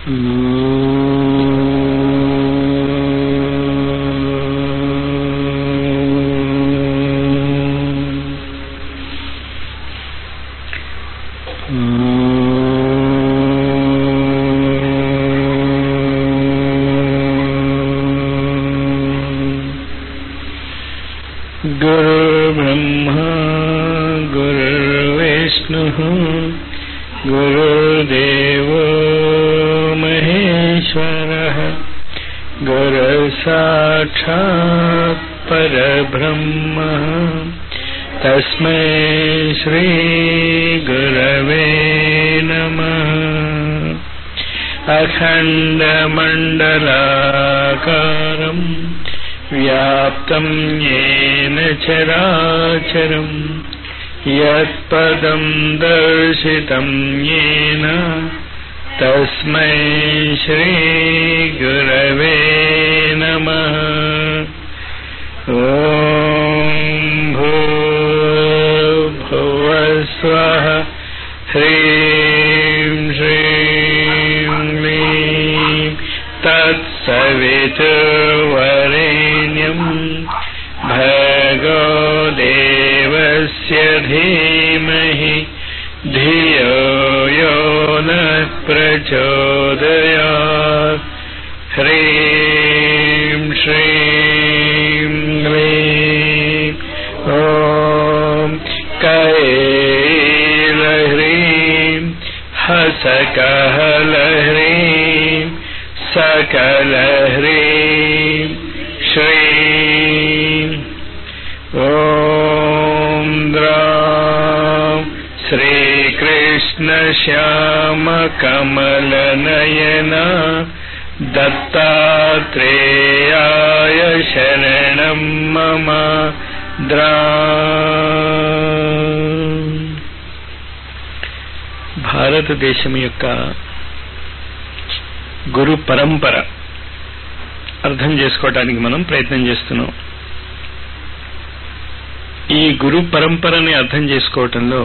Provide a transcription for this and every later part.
गुरुर्ब्रह्मा गुरुर्विष्णुः गुरुर्देवो महेश्वरः गुरुसाक्षात् परब्रह्मः तस्मै श्रीगुरवे नमः अखण्डमण्डलाकारम् व्याप्तं येन चराचरम् यत्पदं दर्शितं येन तस्मै श्रीगुरवे नमः ॐ भूर्भुवस्वः ह्रीं श्रीं क्लीं तत्सवितुर्वरेण्यम् भगो देवस्य धीमहि धियो यो नः प्रचोदयात् ह्रीं श्रीं क्लीं ॐ कैलह्रीं हसकहलह्रीं सकलह्रीं श्रीं ॐ द्रां श्रीकृष्णश्यामकमलनयन दत्तात्रेयाय शरणं मम द्रा భారతదేశం యొక్క గురు పరంపర అర్థం చేసుకోవటానికి మనం ప్రయత్నం చేస్తున్నాం ఈ గురు పరంపరని అర్థం చేసుకోవటంలో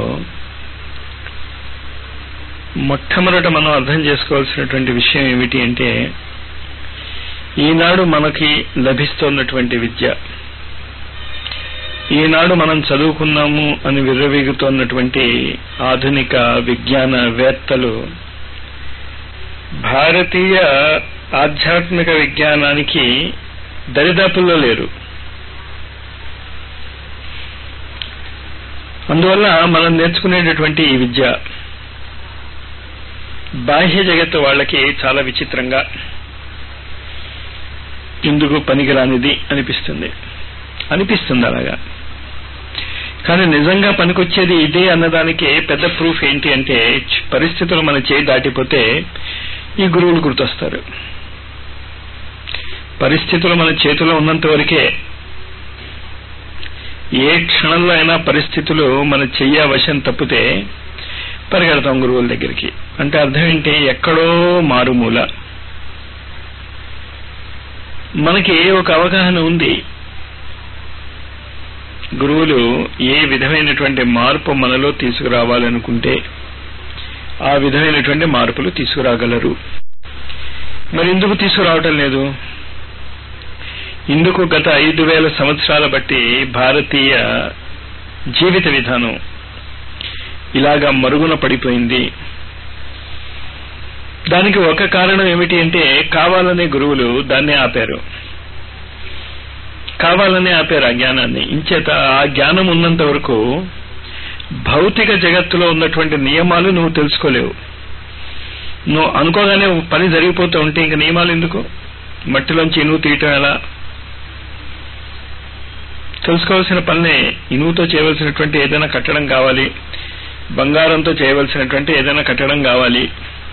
మొట్టమొదట మనం అర్థం చేసుకోవాల్సినటువంటి విషయం ఏమిటి అంటే ఈనాడు మనకి లభిస్తున్నటువంటి విద్య ఈనాడు మనం చదువుకున్నాము అని విర్రవీగుతున్నటువంటి ఆధునిక విజ్ఞాన వేత్తలు భారతీయ ఆధ్యాత్మిక విజ్ఞానానికి దరిదాపుల్లో లేరు అందువల్ల మనం నేర్చుకునేటటువంటి ఈ విద్య బాహ్య జగత్తు వాళ్ళకి చాలా విచిత్రంగా ఎందుకు పనికిరానిది అనిపిస్తుంది అనిపిస్తుంది అలాగా కానీ నిజంగా పనికొచ్చేది ఇదే అన్నదానికి పెద్ద ప్రూఫ్ ఏంటి అంటే పరిస్థితులు మన చేయి దాటిపోతే ఈ గురువులు గుర్తొస్తారు పరిస్థితులు మన చేతిలో ఉన్నంత వరకే ఏ క్షణంలో అయినా పరిస్థితులు మన చెయ్య వశం తప్పితే పరిగెడతాం గురువుల దగ్గరికి అంటే అర్థం ఏంటి ఎక్కడో మారుమూల మనకి ఒక అవగాహన ఉంది గురువులు ఏ విధమైనటువంటి మార్పు మనలో తీసుకురావాలనుకుంటే ఆ విధమైనటువంటి మార్పులు తీసుకురాగలరు మరి ఎందుకు తీసుకురావటం లేదు ఇందుకు గత ఐదు వేల సంవత్సరాల బట్టి భారతీయ జీవిత విధానం ఇలాగా మరుగున పడిపోయింది దానికి ఒక కారణం ఏమిటి అంటే కావాలనే గురువులు దాన్నే ఆపారు కావాలనే ఆపారు ఆ జ్ఞానాన్ని ఇంచేత ఆ జ్ఞానం ఉన్నంత వరకు భౌతిక జగత్తులో ఉన్నటువంటి నియమాలు నువ్వు తెలుసుకోలేవు నువ్వు అనుకోగానే పని జరిగిపోతూ ఉంటే ఇంక నియమాలు ఎందుకు మట్టిలోంచి ఇనువు తీయటం ఎలా తెలుసుకోవాల్సిన పనినే ఇనువుతో చేయవలసినటువంటి ఏదైనా కట్టడం కావాలి బంగారంతో చేయవలసినటువంటి ఏదైనా కట్టడం కావాలి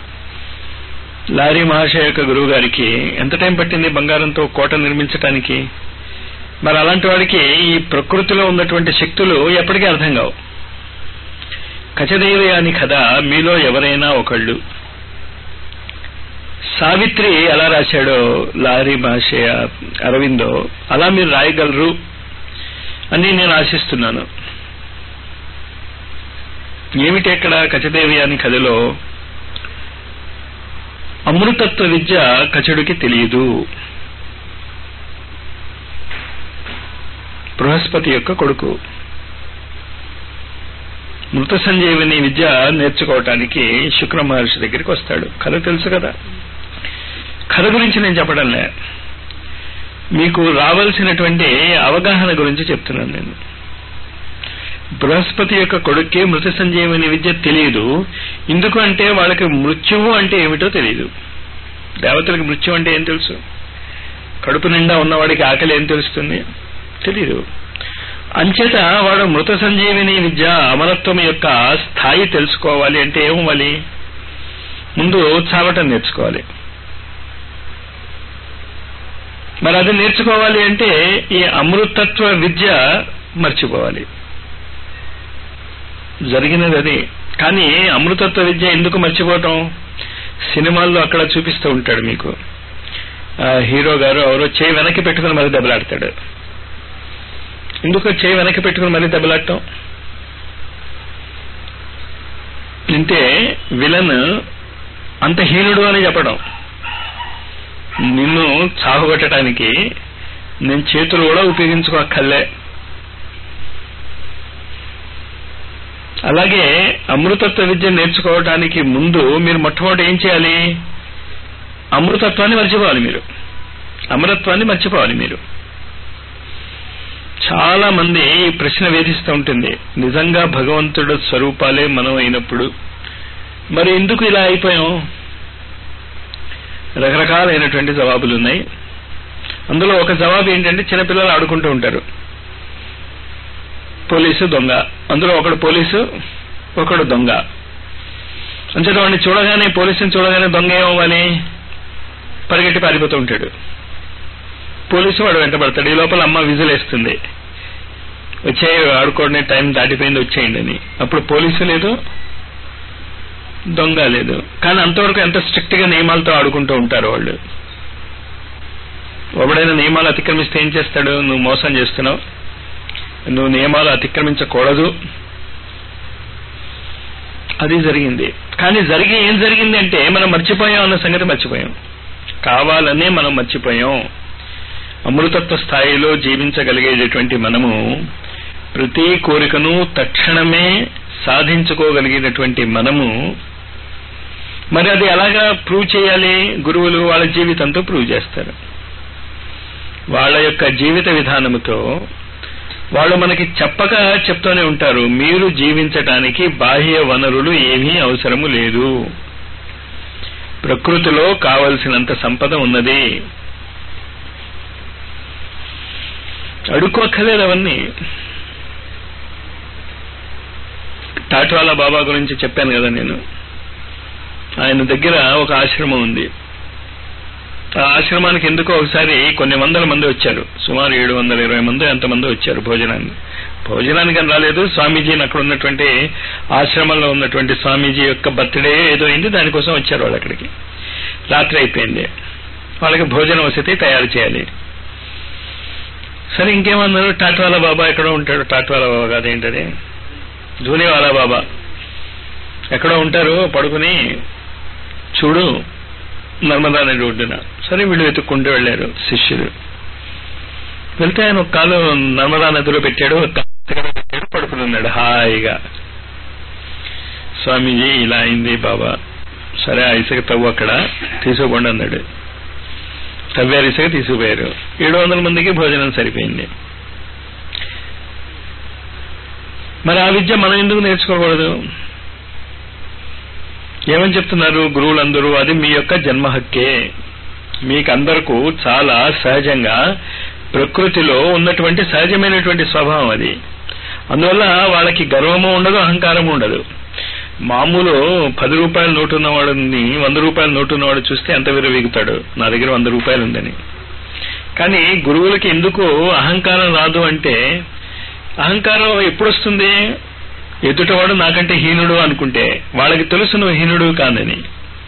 లారీ మహాశయ యొక్క గురువు గారికి ఎంత టైం పట్టింది బంగారంతో కోట నిర్మించటానికి మరి అలాంటి వాడికి ఈ ప్రకృతిలో ఉన్నటువంటి శక్తులు ఎప్పటికీ అర్థం కావు కచదేవయాని కథ మీలో ఎవరైనా ఒకళ్ళు సావిత్రి ఎలా రాశాడో లారీ మహాశయ అరవిందో అలా మీరు రాయగలరు అని నేను ఆశిస్తున్నాను ఏమిటి అక్కడ కచదేవి అని కథలో అమృతత్వ విద్య కచడుకి తెలియదు బృహస్పతి యొక్క కొడుకు మృత సంజీవిని విద్య నేర్చుకోవటానికి శుక్ర మహర్షి దగ్గరికి వస్తాడు కథ తెలుసు కదా కథ గురించి నేను చెప్పడంలే మీకు రావాల్సినటువంటి అవగాహన గురించి చెప్తున్నాను నేను బృహస్పతి యొక్క కొడుక్కి మృత సంజీవని విద్య తెలియదు ఎందుకు అంటే వాళ్ళకి మృత్యువు అంటే ఏమిటో తెలియదు దేవతలకు మృత్యు అంటే ఏం తెలుసు కడుపు నిండా ఉన్నవాడికి ఆకలి ఏం తెలుస్తుంది తెలియదు అంచేత వాడు మృత సంజీవిని విద్య అమరత్వం యొక్క స్థాయి తెలుసుకోవాలి అంటే ఏమవ్వాలి ముందు చావటం నేర్చుకోవాలి మరి అది నేర్చుకోవాలి అంటే ఈ అమృతత్వ విద్య మర్చిపోవాలి జరిగినది అది కానీ అమృతత్వ విద్య ఎందుకు మర్చిపోవటం సినిమాల్లో అక్కడ చూపిస్తూ ఉంటాడు మీకు హీరో గారు ఎవరో చేయి వెనక్కి పెట్టుకుని మరి దెబ్బలాడతాడు ఎందుకు చేయి వెనక్కి పెట్టుకుని మరీ దెబ్బలాడటం అంటే విలన్ అంత హీనుడు అని చెప్పడం నిన్ను చావుగొట్టడానికి నేను చేతులు కూడా ఉపయోగించుకోక్కర్లే అలాగే అమృతత్వ విద్య నేర్చుకోవటానికి ముందు మీరు మొట్టమొదటి ఏం చేయాలి అమృతత్వాన్ని మర్చిపోవాలి మీరు అమరత్వాన్ని మర్చిపోవాలి మీరు చాలా మంది ఈ ప్రశ్న వేధిస్తూ ఉంటుంది నిజంగా భగవంతుడు స్వరూపాలే మనం అయినప్పుడు మరి ఎందుకు ఇలా అయిపోయాం రకరకాలైనటువంటి జవాబులు ఉన్నాయి అందులో ఒక జవాబు ఏంటంటే చిన్నపిల్లలు ఆడుకుంటూ ఉంటారు పోలీసు దొంగ అందులో ఒకడు పోలీసు ఒకడు దొంగ అంచేత వాడిని చూడగానే పోలీసుని చూడగానే దొంగ ఏమవ్వాలి పరిగెట్టి పారిపోతూ ఉంటాడు పోలీసు వాడు వెంటబడతాడు ఈ లోపల అమ్మ విజిలేస్తుంది వచ్చే ఆడుకోవడమే టైం దాటిపోయింది వచ్చేయండి అని అప్పుడు పోలీసు లేదు దొంగ లేదు కానీ అంతవరకు ఎంత స్ట్రిక్ట్ గా నియమాలతో ఆడుకుంటూ ఉంటారు వాళ్ళు ఎవడైనా నియమాలు అతిక్రమిస్తే ఏం చేస్తాడు నువ్వు మోసం చేస్తున్నావు నువ్వు నియమాలు అతిక్రమించకూడదు అది జరిగింది కానీ జరిగి ఏం జరిగింది అంటే మనం మర్చిపోయాం అన్న సంగతి మర్చిపోయాం కావాలనే మనం మర్చిపోయాం అమృతత్వ స్థాయిలో జీవించగలిగేటటువంటి మనము ప్రతి కోరికను తక్షణమే సాధించుకోగలిగినటువంటి మనము మరి అది ఎలాగా ప్రూవ్ చేయాలి గురువులు వాళ్ళ జీవితంతో ప్రూవ్ చేస్తారు వాళ్ళ యొక్క జీవిత విధానముతో వాళ్ళు మనకి చెప్పక చెప్తూనే ఉంటారు మీరు జీవించటానికి బాహ్య వనరులు ఏమీ అవసరము లేదు ప్రకృతిలో కావలసినంత సంపద ఉన్నది అడుక్కోక్కర్లేదు అవన్నీ టాట్వాలా బాబా గురించి చెప్పాను కదా నేను ఆయన దగ్గర ఒక ఆశ్రమం ఉంది ఆ ఆశ్రమానికి ఎందుకో ఒకసారి కొన్ని వందల మంది వచ్చారు సుమారు ఏడు వందల ఇరవై మంది ఎంతమంది వచ్చారు భోజనానికి భోజనానికి అని రాలేదు స్వామీజీని అక్కడ ఉన్నటువంటి ఆశ్రమంలో ఉన్నటువంటి స్వామీజీ యొక్క బర్త్డే ఏదో అయింది దానికోసం వచ్చారు వాళ్ళు అక్కడికి రాత్రి అయిపోయింది వాళ్ళకి భోజనం వసతి తయారు చేయాలి సరే ఇంకేమన్నారు టాట్వాలా బాబా ఎక్కడో ఉంటాడు టాట్వాలా బాబా కాదేంటది ధూనివాలా బాబా ఎక్కడో ఉంటారు పడుకుని చూడు నర్మదా నది ఒడ్డున సరే వీళ్ళు వెతుక్కుంటూ వెళ్ళారు శిష్యులు వెళ్తే ఆయన ఒక కాలు నర్మదా నదిలో పెట్టాడు ఒక కాలు ఇసుకలో పెట్టాడు పడుకుని ఉన్నాడు హాయిగా స్వామీజీ ఇలా అయింది బాబా సరే ఆ ఇసుక తవ్వు అక్కడ తీసుకోకుండా అన్నాడు తవ్వారు ఇసుక తీసుకుపోయారు ఏడు వందల మందికి భోజనం సరిపోయింది మరి ఆ విద్య మనం ఎందుకు నేర్చుకోకూడదు ఏమని చెప్తున్నారు గురువులందరూ అది మీ యొక్క జన్మ హక్కే మీకందరకు చాలా సహజంగా ప్రకృతిలో ఉన్నటువంటి సహజమైనటువంటి స్వభావం అది అందువల్ల వాళ్ళకి గర్వము ఉండదు అహంకారము ఉండదు మామూలు పది రూపాయల నోటు ఉన్నవాడిని వంద రూపాయల నోటు ఉన్నవాడు చూస్తే ఎంత విరవీగుతాడు నా దగ్గర వంద రూపాయలు ఉందని కానీ గురువులకి ఎందుకు అహంకారం రాదు అంటే అహంకారం ఎప్పుడు వస్తుంది ఎదుటవాడు నాకంటే హీనుడు అనుకుంటే వాళ్ళకి తెలుసు నువ్వు హీనుడు కాదని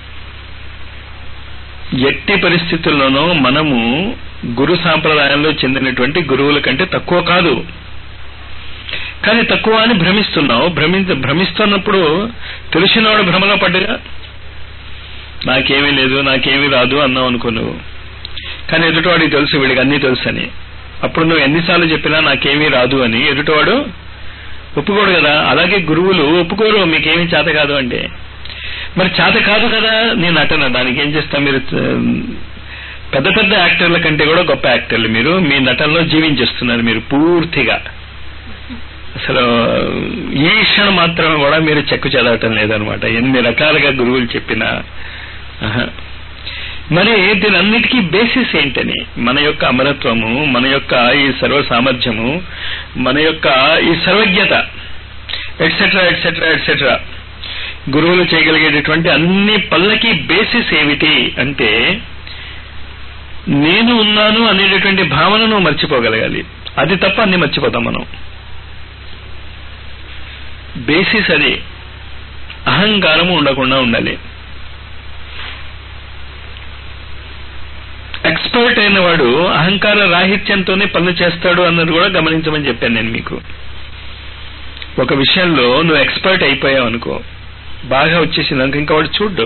ఎట్టి పరిస్థితుల్లోనూ మనము గురు సాంప్రదాయంలో చెందినటువంటి గురువుల కంటే తక్కువ కాదు కానీ తక్కువ అని భ్రమిస్తున్నావు భ్రమి భ్రమిస్తున్నప్పుడు తెలిసినవాడు భ్రమలో పడ్డగా నాకేమీ లేదు నాకేమీ రాదు అన్నావు అనుకో నువ్వు కానీ ఎదుటివాడికి తెలుసు వీడికి అన్నీ తెలుసు అని అప్పుడు నువ్వు ఎన్నిసార్లు చెప్పినా నాకేమీ రాదు అని ఎదుటివాడు ఒప్పుకోడు కదా అలాగే గురువులు ఒప్పుకోరు మీకేమీ చేత కాదు అంటే మరి చేత కాదు కదా నేను నటన దానికి ఏం చేస్తా మీరు పెద్ద పెద్ద యాక్టర్ల కంటే కూడా గొప్ప యాక్టర్లు మీరు మీ నటనలో జీవించేస్తున్నారు మీరు పూర్తిగా అసలు ఈ క్షణం మాత్రమే కూడా మీరు చెక్కు చదవటం లేదనమాట ఎన్ని రకాలుగా గురువులు చెప్పినా ఆహా. మరి దీనన్నిటికీ బేసిస్ ఏంటని మన యొక్క అమరత్వము మన యొక్క ఈ సర్వ సామర్థ్యము మన యొక్క ఈ సర్వజ్ఞత ఎట్సెట్రా ఎట్సెట్రా ఎట్సెట్రా గురువులు చేయగలిగేటటువంటి అన్ని పళ్ళకి బేసిస్ ఏమిటి అంటే నేను ఉన్నాను అనేటటువంటి భావనను మర్చిపోగలగాలి అది తప్ప అన్ని మర్చిపోతాం మనం బేసిస్ అది అహంకారము ఉండకుండా ఉండాలి ఎక్స్పర్ట్ అయిన వాడు అహంకార రాహిత్యంతోనే పనులు చేస్తాడు అన్నది కూడా గమనించమని చెప్పాను నేను మీకు ఒక విషయంలో నువ్వు ఎక్స్పర్ట్ అయిపోయావు అనుకో బాగా వచ్చేసింది ఇంకా వాడు చూడ్డు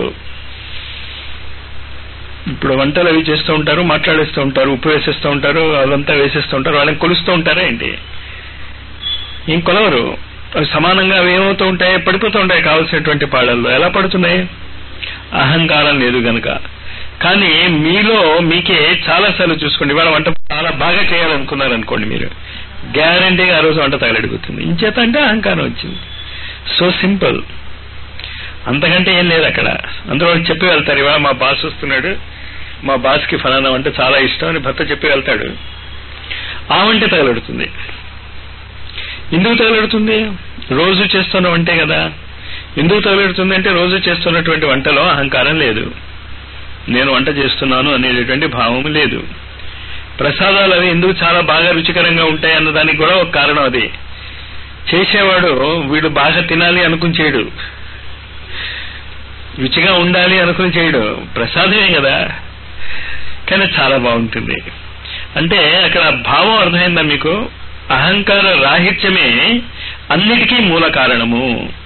ఇప్పుడు వంటలు అవి చేస్తూ ఉంటారు మాట్లాడేస్తూ ఉంటారు ఉప్పు వేసేస్తూ ఉంటారు అదంతా వేసేస్తూ ఉంటారు వాళ్ళని కొలుస్తూ ఉంటారా ఏంటి ఏం కొలవరు అవి సమానంగా అవి ఏమవుతూ ఉంటాయి పడిపోతూ ఉంటాయి కావలసినటువంటి పాడల్లో ఎలా పడుతున్నాయి అహంకారం లేదు గనక కానీ మీలో మీకే చాలా సార్లు చూసుకోండి ఇవాళ వంట చాలా బాగా చేయాలనుకున్నారు అనుకోండి మీరు గ్యారంటీగా ఆ రోజు వంట తగలడుగుతుంది ఇంచేత అంటే అహంకారం వచ్చింది సో సింపుల్ అంతకంటే ఏం లేదు అక్కడ అందరూ వాళ్ళకి చెప్పి వెళ్తారు ఇవాళ మా బాస్ వస్తున్నాడు మా బాస్కి ఫలానా వంట చాలా ఇష్టం అని భర్త చెప్పి వెళ్తాడు ఆ వంటే తగలడుతుంది ఎందుకు తగలడుతుంది రోజు చేస్తున్న వంటే కదా ఎందుకు తగలడుతుంది అంటే రోజు చేస్తున్నటువంటి వంటలో అహంకారం లేదు నేను వంట చేస్తున్నాను అనేటటువంటి భావం లేదు ప్రసాదాలు అవి ఎందుకు చాలా బాగా రుచికరంగా ఉంటాయి అన్నదానికి కూడా ఒక కారణం అది చేసేవాడు వీడు బాగా తినాలి అనుకుని చేయడు రుచిగా ఉండాలి అనుకుని చేయడు ప్రసాదమే కదా కానీ చాలా బాగుంటుంది అంటే అక్కడ భావం అర్థమైందా మీకు అహంకార రాహిత్యమే అన్నిటికీ మూల కారణము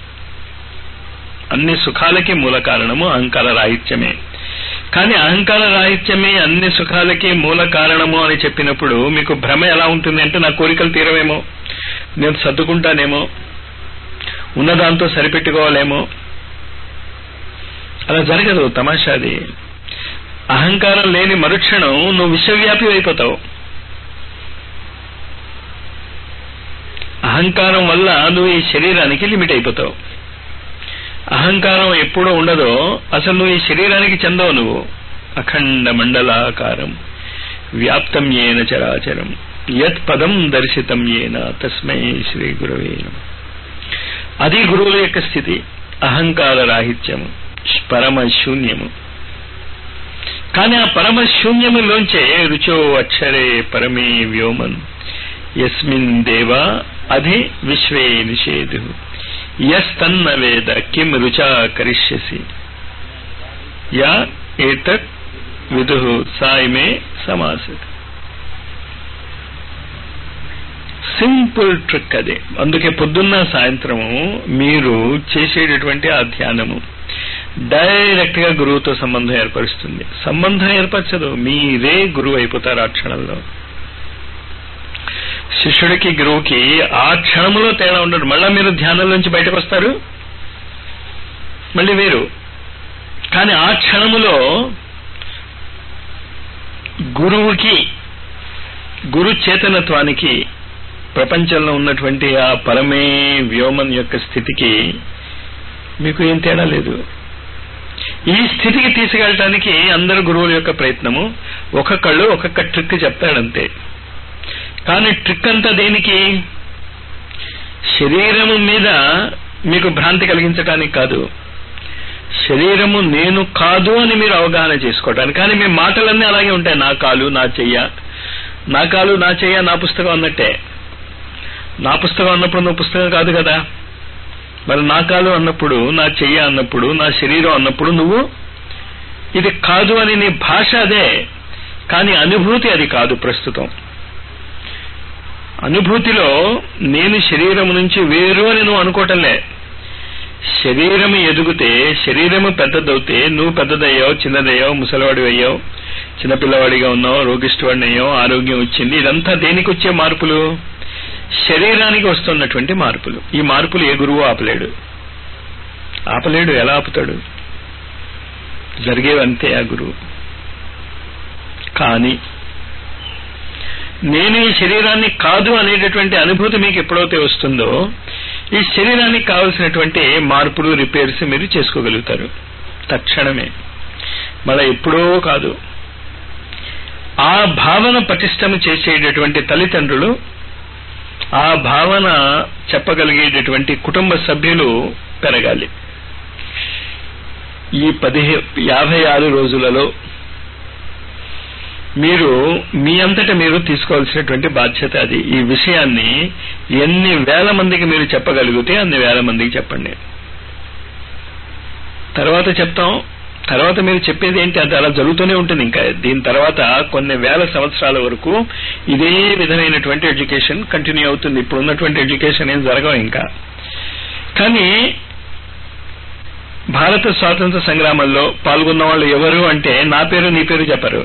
అన్ని సుఖాలకి మూల కారణము అహంకార రాహిత్యమే కానీ అహంకార రాహిత్యమే అన్ని సుఖాలకి మూల కారణము అని చెప్పినప్పుడు మీకు భ్రమ ఎలా ఉంటుంది అంటే నా కోరికలు తీరవేమో నేను సర్దుకుంటానేమో ఉన్నదాంతో సరిపెట్టుకోవాలేమో అలా జరగదు తమాషాది అహంకారం లేని మరుక్షణం నువ్వు విశ్వవ్యాపి అయిపోతావు అహంకారం వల్ల నువ్వు ఈ శరీరానికి లిమిట్ అయిపోతావు అహంకారం ఎప్పుడూ ఉండదో అసలు నువ్వు ఈ శరీరానికి చెందవు నువ్వు అఖండ మండలాకారం వ్యాప్తం ఏన చరాచరం యత్ పదం దర్శితం ఏన తస్మై శ్రీ గురవే నమః. అది గురువుల యొక్క స్థితి అహంకార రాహిత్యము పరమ శూన్యము కానీ ఆ పరమ శూన్యములోంచే రుచో అక్షరే పరమే వ్యోమన్ యస్మిన్ దేవా అధి విశ్వే నిషేధు యస్తన్న వేద కిం రుచా కరిష్యసి యా ఏతత్ విదు సాయిమే సమాసత్ సింపుల్ ట్రిక్ అది అందుకే పొద్దున్న సాయంత్రము మీరు చేసేటటువంటి ఆ ధ్యానము డైరెక్ట్ గా గురువుతో సంబంధం ఏర్పరుస్తుంది సంబంధం ఏర్పరచదు మీరే గురువు అయిపోతారు ఆ క్షణంలో శిష్యుడికి గురువుకి ఆ క్షణంలో తేడా ఉండదు మళ్ళా మీరు ధ్యానం నుంచి బయటకు వస్తారు మళ్ళీ వేరు కానీ ఆ క్షణములో గురువుకి గురు చేతనత్వానికి ప్రపంచంలో ఉన్నటువంటి ఆ పరమే వ్యోమన్ యొక్క స్థితికి మీకు ఏం తేడా లేదు ఈ స్థితికి తీసుకెళ్ళటానికి అందరు గురువుల యొక్క ప్రయత్నము ఒక్కొక్కళ్ళు ఒక్కొక్క ట్రిక్ చెప్తాడంతే కానీ ట్రిక్ అంతా దేనికి శరీరము మీద మీకు భ్రాంతి కలిగించడానికి కాదు శరీరము నేను కాదు అని మీరు అవగాహన చేసుకోవటానికి కానీ మీ మాటలన్నీ అలాగే ఉంటాయి నా కాలు నా చెయ్య నా కాలు నా చెయ్య నా పుస్తకం అన్నట్టే నా పుస్తకం అన్నప్పుడు నువ్వు పుస్తకం కాదు కదా మరి నా కాలు అన్నప్పుడు నా చెయ్య అన్నప్పుడు నా శరీరం అన్నప్పుడు నువ్వు ఇది కాదు అని నీ భాష అదే కానీ అనుభూతి అది కాదు ప్రస్తుతం అనుభూతిలో నేను శరీరం నుంచి వేరు అని నువ్వు అనుకోవటంలే శరీరం ఎదుగుతే శరీరము పెద్దదవుతే నువ్వు పెద్దదయ్యావు చిన్నదయ్యావు ముసలివాడి అయ్యావు చిన్నపిల్లవాడిగా ఉన్నావు రోగిష్టివాడిని అయ్యావు ఆరోగ్యం వచ్చింది ఇదంతా దేనికి వచ్చే మార్పులు శరీరానికి వస్తున్నటువంటి మార్పులు ఈ మార్పులు ఏ గురువు ఆపలేడు ఆపలేడు ఎలా ఆపుతాడు జరిగేవంతే ఆ గురువు కానీ నేను ఈ శరీరాన్ని కాదు అనేటటువంటి అనుభూతి మీకు ఎప్పుడైతే వస్తుందో ఈ శరీరానికి కావలసినటువంటి మార్పులు రిపేర్స్ మీరు చేసుకోగలుగుతారు తక్షణమే మళ్ళా ఎప్పుడో కాదు ఆ భావన పటిష్టం చేసేటటువంటి తల్లిదండ్రులు ఆ భావన చెప్పగలిగేటటువంటి కుటుంబ సభ్యులు పెరగాలి ఈ పదిహే యాభై ఆరు రోజులలో మీరు మీ అంతట మీరు తీసుకోవాల్సినటువంటి బాధ్యత అది ఈ విషయాన్ని ఎన్ని వేల మందికి మీరు చెప్పగలిగితే అన్ని వేల మందికి చెప్పండి తర్వాత చెప్తాం తర్వాత మీరు చెప్పేది ఏంటి అది అలా జరుగుతూనే ఉంటుంది ఇంకా దీని తర్వాత కొన్ని వేల సంవత్సరాల వరకు ఇదే విధమైనటువంటి ఎడ్యుకేషన్ కంటిన్యూ అవుతుంది ఇప్పుడు ఉన్నటువంటి ఎడ్యుకేషన్ ఏం జరగవు ఇంకా కానీ భారత స్వాతంత్ర సంగ్రామంలో పాల్గొన్న వాళ్ళు ఎవరు అంటే నా పేరు నీ పేరు చెప్పరు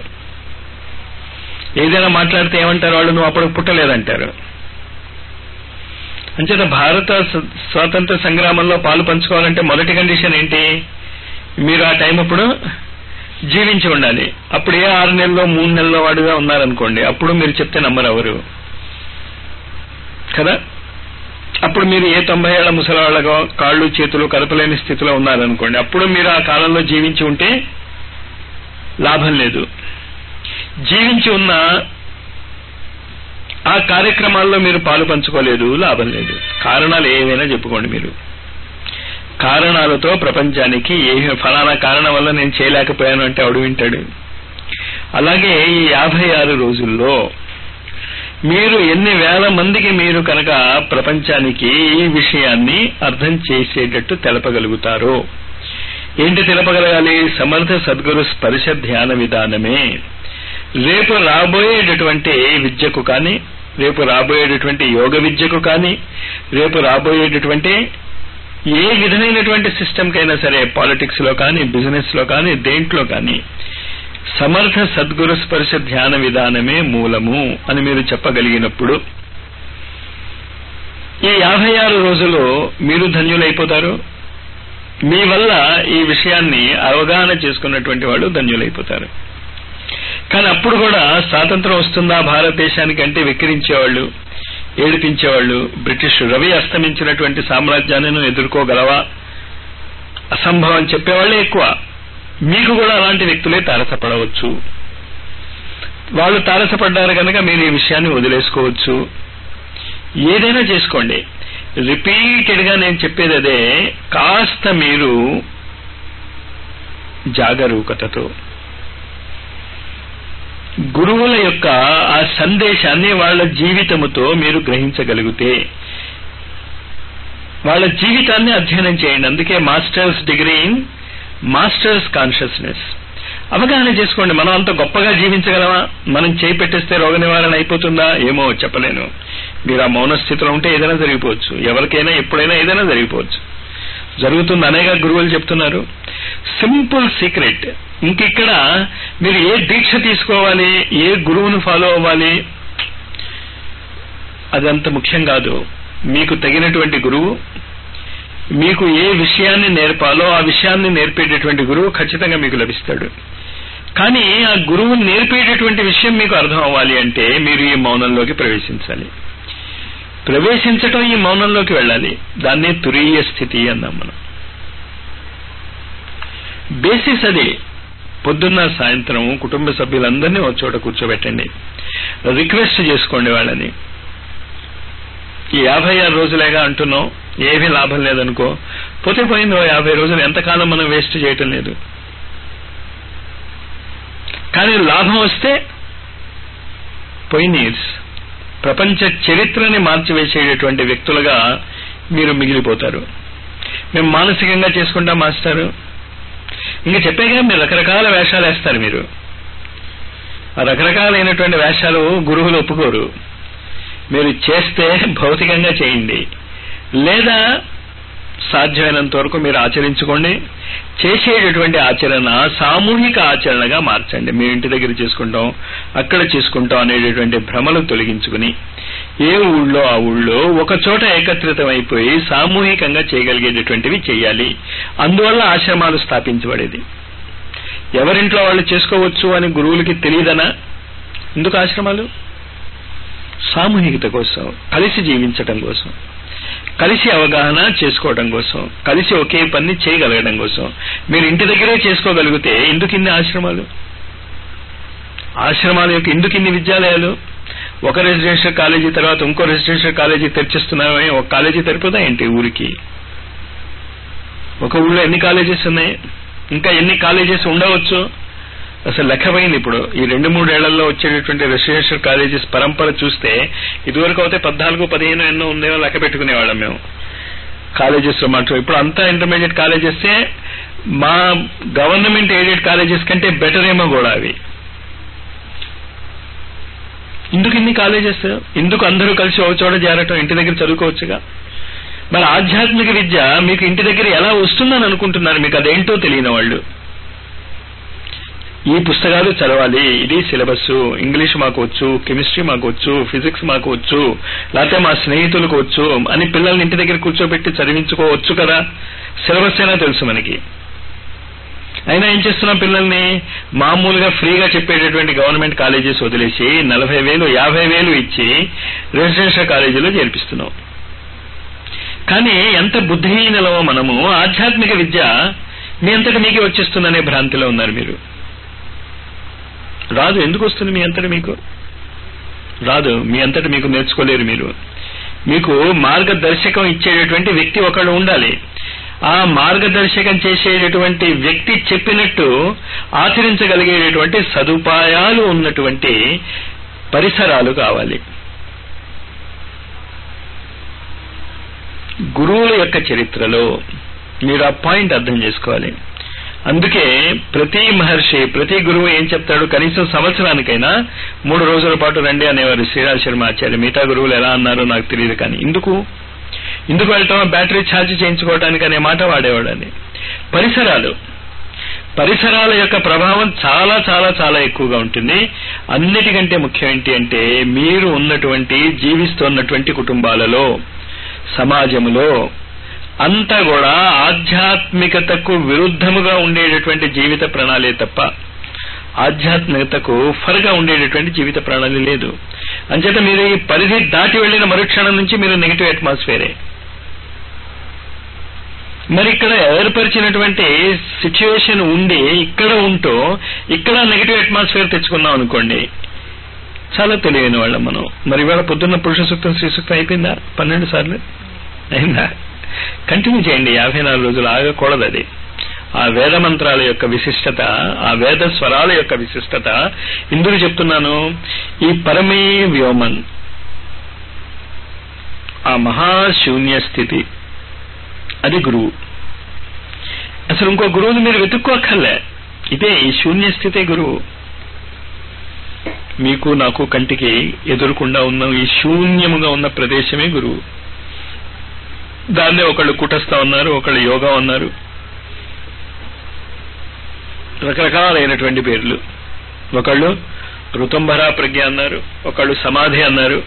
ఏదైనా మాట్లాడితే ఏమంటారు వాళ్ళు నువ్వు అప్పుడు పుట్టలేదంటారు అంచేత భారత స్వాతంత్ర సంగ్రామంలో పాలు పంచుకోవాలంటే మొదటి కండిషన్ ఏంటి మీరు ఆ టైం అప్పుడు జీవించి ఉండాలి అప్పుడు ఏ ఆరు నెలల్లో మూడు నెలల్లో వాడుగా ఉన్నారనుకోండి అప్పుడు మీరు చెప్తే నమ్మరు ఎవరు కదా అప్పుడు మీరు ఏ తొంభై ఏళ్ల ముసలాళ్ళగా కాళ్ళు చేతులు కదపలేని స్థితిలో ఉన్నారనుకోండి అప్పుడు మీరు ఆ కాలంలో జీవించి ఉంటే లాభం లేదు జీవించి ఉన్న ఆ కార్యక్రమాల్లో మీరు పాలు పంచుకోలేదు లాభం లేదు కారణాలు ఏవైనా చెప్పుకోండి మీరు కారణాలతో ప్రపంచానికి ఏ ఫలానా కారణం వల్ల నేను చేయలేకపోయాను అంటే అడు వింటాడు అలాగే ఈ యాభై ఆరు రోజుల్లో మీరు ఎన్ని వేల మందికి మీరు కనుక ప్రపంచానికి ఈ విషయాన్ని అర్థం చేసేటట్టు తెలపగలుగుతారో ఏంటి తెలపగలగాలి సమర్థ సద్గురు స్పర్శ ధ్యాన విధానమే రేపు రాబోయేటటువంటి విద్యకు కానీ రేపు రాబోయేటటువంటి యోగ విద్యకు కానీ రేపు రాబోయేటటువంటి ఏ విధమైనటువంటి సిస్టమ్కైనా సరే పాలిటిక్స్ లో కానీ బిజినెస్ లో కానీ దేంట్లో కానీ సమర్థ సద్గురు స్పర్శ ధ్యాన విధానమే మూలము అని మీరు చెప్పగలిగినప్పుడు ఈ యాభై ఆరు రోజులు మీరు ధన్యులైపోతారు మీ వల్ల ఈ విషయాన్ని అవగాహన చేసుకున్నటువంటి వాళ్ళు ధన్యులైపోతారు కానీ అప్పుడు కూడా స్వాతంత్రం వస్తుందా భారతదేశానికి అంటే విక్రించేవాళ్ళు ఏడిపించేవాళ్ళు బ్రిటిష్ రవి అస్తమించినటువంటి సామ్రాజ్యాన్ని ఎదుర్కోగలవా అసంభవం చెప్పేవాళ్ళే ఎక్కువ మీకు కూడా అలాంటి వ్యక్తులే తారసపడవచ్చు వాళ్ళు తారసపడ్డారు కనుక మీరు ఈ విషయాన్ని వదిలేసుకోవచ్చు ఏదైనా చేసుకోండి రిపీటెడ్ గా నేను చెప్పేది అదే కాస్త మీరు జాగరూకతతో గురువుల యొక్క ఆ సందేశాన్ని వాళ్ళ జీవితముతో మీరు గ్రహించగలిగితే వాళ్ళ జీవితాన్ని అధ్యయనం చేయండి అందుకే masters degree in masters consciousness అవగాహన చేసుకోండి మనం అంత గొప్పగా జీవించగలమా మనం చేయి పెట్టేస్తే రోగ నివారణ అయిపోతుందా ఏమో చెప్పలేను మీరు ఆ మౌన స్థితిలో ఉంటే ఏదైనా జరిగిపోవచ్చు ఎవరికైనా ఎప్పుడైనా ఏదైనా జరిగిపోవచ్చు జరుగుతుంది అనేక గురువులు చెప్తున్నారు సింపుల్ సీక్రెట్ ఇంకిక్కడ మీరు ఏ దీక్ష తీసుకోవాలి ఏ గురువును ఫాలో అవ్వాలి అదంత ముఖ్యం కాదు మీకు తగినటువంటి గురువు మీకు ఏ విషయాన్ని నేర్పాలో ఆ విషయాన్ని నేర్పేటటువంటి గురువు ఖచ్చితంగా మీకు లభిస్తాడు కానీ ఆ గురువు నేర్పేటటువంటి విషయం మీకు అర్థం అవ్వాలి అంటే మీరు ఈ మౌనంలోకి ప్రవేశించాలి ప్రవేశించటం ఈ మౌనంలోకి వెళ్ళాలి దాన్నే తురీయ స్థితి అన్నాం మనం బేసిస్ అది పొద్దున్న సాయంత్రం కుటుంబ సభ్యులందరినీ ఒక చోట కూర్చోబెట్టండి రిక్వెస్ట్ చేసుకోండి వాళ్ళని ఈ యాభై ఆరు రోజులేగా అంటున్నాం ఏమీ లాభం లేదనుకో పోతే పోయిందో యాభై రోజులు ఎంతకాలం మనం వేస్ట్ చేయటం లేదు కానీ లాభం వస్తే పోయిన ఇయర్స్ ప్రపంచ చరిత్రని మార్చివేసేటటువంటి వ్యక్తులుగా మీరు మిగిలిపోతారు మేము మానసికంగా చేసుకుంటాం మాస్టారు ఇంకా చెప్పాగా మీరు రకరకాల వేషాలు వేస్తారు మీరు ఆ రకరకాలైనటువంటి వేషాలు గురువులు ఒప్పుకోరు మీరు చేస్తే భౌతికంగా చేయండి లేదా సాధ్యమైనంత వరకు మీరు ఆచరించుకోండి చేసేటటువంటి ఆచరణ సామూహిక ఆచరణగా మార్చండి మీ ఇంటి దగ్గర చేసుకుంటాం అక్కడ చేసుకుంటాం అనేటటువంటి భ్రమలు తొలగించుకుని ఏ ఊళ్ళో ఆ ఊళ్ళో ఒక చోట ఏకత్రితం అయిపోయి సామూహికంగా చేయగలిగేటటువంటివి చేయాలి అందువల్ల ఆశ్రమాలు స్థాపించబడేది ఎవరింట్లో వాళ్ళు చేసుకోవచ్చు అని గురువులకి తెలియదనా ఎందుకు ఆశ్రమాలు సామూహికత కోసం కలిసి జీవించటం కోసం కలిసి అవగాహన చేసుకోవడం కోసం కలిసి ఒకే పని చేయగలగడం కోసం మీరు ఇంటి దగ్గరే చేసుకోగలిగితే ఎందుకు ఇన్ని ఆశ్రమాలు ఆశ్రమాల యొక్క ఎందుకు ఇన్ని విద్యాలయాలు ఒక రెసిడెన్షియల్ కాలేజీ తర్వాత ఇంకో రెసిడెన్షియల్ కాలేజీ తెరిచిస్తున్నామే ఒక కాలేజీ తెరిపోదా ఏంటి ఊరికి ఒక ఊళ్ళో ఎన్ని కాలేజెస్ ఉన్నాయి ఇంకా ఎన్ని కాలేజెస్ ఉండవచ్చు అసలు లెక్కపోయింది ఇప్పుడు ఈ రెండు మూడేళ్లలో వచ్చేటటువంటి రెసిడెన్షియల్ కాలేజెస్ పరంపర చూస్తే ఇదివరకు అయితే పద్నాలుగు పదిహేను ఎన్నో ఉందేమో లెక్క పెట్టుకునేవాళ్ళం మేము కాలేజెస్ లో మాత్రం ఇప్పుడు అంతా ఇంటర్మీడియట్ కాలేజెస్ మా గవర్నమెంట్ ఎయిడెడ్ కాలేజెస్ కంటే బెటర్ ఏమో కూడా అవి ఎందుకు ఇన్ని కాలేజెస్ ఎందుకు అందరూ కలిసి ఒక చోట చేరటం ఇంటి దగ్గర చదువుకోవచ్చుగా మరి ఆధ్యాత్మిక విద్య మీకు ఇంటి దగ్గర ఎలా వస్తుందని అనుకుంటున్నారు మీకు అదేంటో తెలియని వాళ్ళు ఈ పుస్తకాలు చదవాలి ఇది సిలబస్ ఇంగ్లీష్ మాకు వచ్చు కెమిస్ట్రీ మాకు వచ్చు ఫిజిక్స్ మాకు వచ్చు లేకపోతే మా స్నేహితులకు వచ్చు అని పిల్లల్ని ఇంటి దగ్గర కూర్చోబెట్టి చదివించుకోవచ్చు కదా సిలబస్ అయినా తెలుసు మనకి అయినా ఏం చేస్తున్నాం పిల్లల్ని మామూలుగా ఫ్రీగా చెప్పేటటువంటి గవర్నమెంట్ కాలేజెస్ వదిలేసి నలభై వేలు యాభై వేలు ఇచ్చి రెసిడెన్షియల్ కాలేజీలో చేర్పిస్తున్నాం కానీ ఎంత బుద్ధిహీనలమో మనము ఆధ్యాత్మిక విద్య మీ అంతటి మీకే వచ్చేస్తుందనే భ్రాంతిలో ఉన్నారు మీరు రాదు ఎందుకు వస్తుంది మీ అంతటి మీకు రాదు మీ అంతటి మీకు నేర్చుకోలేరు మీరు మీకు మార్గదర్శకం ఇచ్చేటటువంటి వ్యక్తి ఒకళ్ళు ఉండాలి ఆ మార్గదర్శకం చేసేటటువంటి వ్యక్తి చెప్పినట్టు ఆచరించగలిగేటటువంటి సదుపాయాలు ఉన్నటువంటి పరిసరాలు కావాలి గురువుల యొక్క చరిత్రలో మీరు ఆ పాయింట్ అర్థం చేసుకోవాలి అందుకే ప్రతి మహర్షి ప్రతి గురువు ఏం చెప్తాడు కనీసం సంవత్సరానికైనా మూడు రోజుల పాటు రండి అనేవారు శ్రీరాజ్ శర్మ ఆచార్య మిగతా గురువులు ఎలా అన్నారో నాకు తెలియదు కానీ ఎందుకు ఎందుకు వెళ్తాం బ్యాటరీ ఛార్జ్ చేయించుకోవడానికి అనే మాట వాడేవాడని పరిసరాలు పరిసరాల యొక్క ప్రభావం చాలా చాలా చాలా ఎక్కువగా ఉంటుంది అన్నిటికంటే ముఖ్యం ఏంటి అంటే మీరు ఉన్నటువంటి జీవిస్తున్నటువంటి కుటుంబాలలో సమాజములో అంతా కూడా ఆధ్యాత్మికతకు విరుద్ధముగా ఉండేటటువంటి జీవిత ప్రణాళే తప్ప ఆధ్యాత్మికతకు ఫరగా ఉండేటటువంటి జీవిత ప్రణాళి లేదు అంచేత మీరు ఈ పరిధి దాటి వెళ్లిన మరుక్షణం నుంచి మీరు నెగిటివ్ అట్మాస్ఫియరే మరి ఇక్కడ ఏర్పరిచినటువంటి సిచ్యువేషన్ ఉండి ఇక్కడ ఉంటూ ఇక్కడ నెగిటివ్ అట్మాస్ఫియర్ తెచ్చుకున్నాం అనుకోండి చాలా తెలియని వాళ్ళం మనం మరి ఇవాళ పొద్దున్న పురుష సూక్తం శ్రీ సూక్తం అయిపోయిందా పన్నెండు సార్లు అయిందా కంటిన్యూ చేయండి యాభై నాలుగు రోజులు ఆగకూడదు అది ఆ వేద మంత్రాల యొక్క విశిష్టత ఆ వేద స్వరాల యొక్క విశిష్టత ఇందుకు చెప్తున్నాను ఈ పరమే వ్యోమన్ ఆ మహాశూన్య స్థితి అది గురువు అసలు ఇంకో గురువుని మీరు వెతుక్కోక్కర్లే ఇదే ఈ శూన్య స్థితే గురువు మీకు నాకు కంటికి ఎదురుకుండా ఉన్న ఈ శూన్యముగా ఉన్న ప్రదేశమే గురువు దాన్నే ఒకళ్ళు కుటస్థ ఉన్నారు ఒకళ్ళు యోగా ఉన్నారు రకరకాలైనటువంటి పేర్లు ఒకళ్ళు ఋతంభరా ప్రజ్ఞ అన్నారు ఒకళ్ళు సమాధి అన్నారు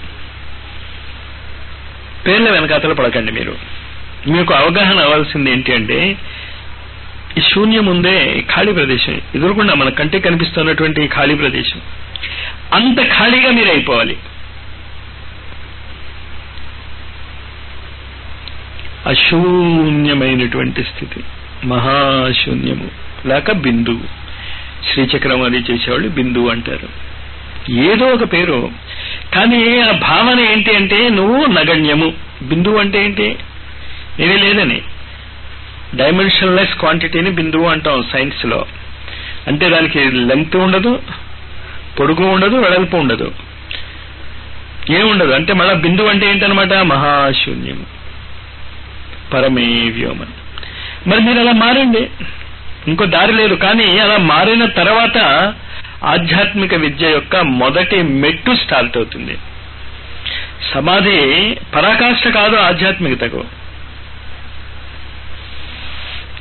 పేర్ల వెనకాతలు పడకండి మీరు మీకు అవగాహన అవ్వాల్సింది ఏంటి అంటే ఈ శూన్యం ఉందే ఈ ఖాళీ ప్రదేశం ఎదురుకుండా మన కంటికి కనిపిస్తున్నటువంటి ఈ ఖాళీ ప్రదేశం అంత ఖాళీగా మీరు అయిపోవాలి అశూన్యమైనటువంటి స్థితి మహాశూన్యము లేక బిందువు శ్రీచక్రం అది చేసేవాళ్ళు బిందువు అంటారు ఏదో ఒక పేరు కానీ ఆ భావన ఏంటి అంటే నువ్వు నగణ్యము బిందువు అంటే ఏంటి ఏమీ లేదని డైమెన్షన్లెస్ క్వాంటిటీని బిందువు అంటాం సైన్స్ లో అంటే దానికి లెంగ్త్ ఉండదు పొడుగు ఉండదు వెడల్పు ఉండదు ఏముండదు అంటే మళ్ళా బిందువు అంటే ఏంటనమాట మహాశూన్యం పరమే వ్యోమన్ మరి మీరు అలా మారండి ఇంకో దారి లేదు కానీ అలా మారిన తర్వాత ఆధ్యాత్మిక విద్య యొక్క మొదటి మెట్టు స్టార్ట్ అవుతుంది సమాధి పరాకాష్ట కాదు ఆధ్యాత్మికతకు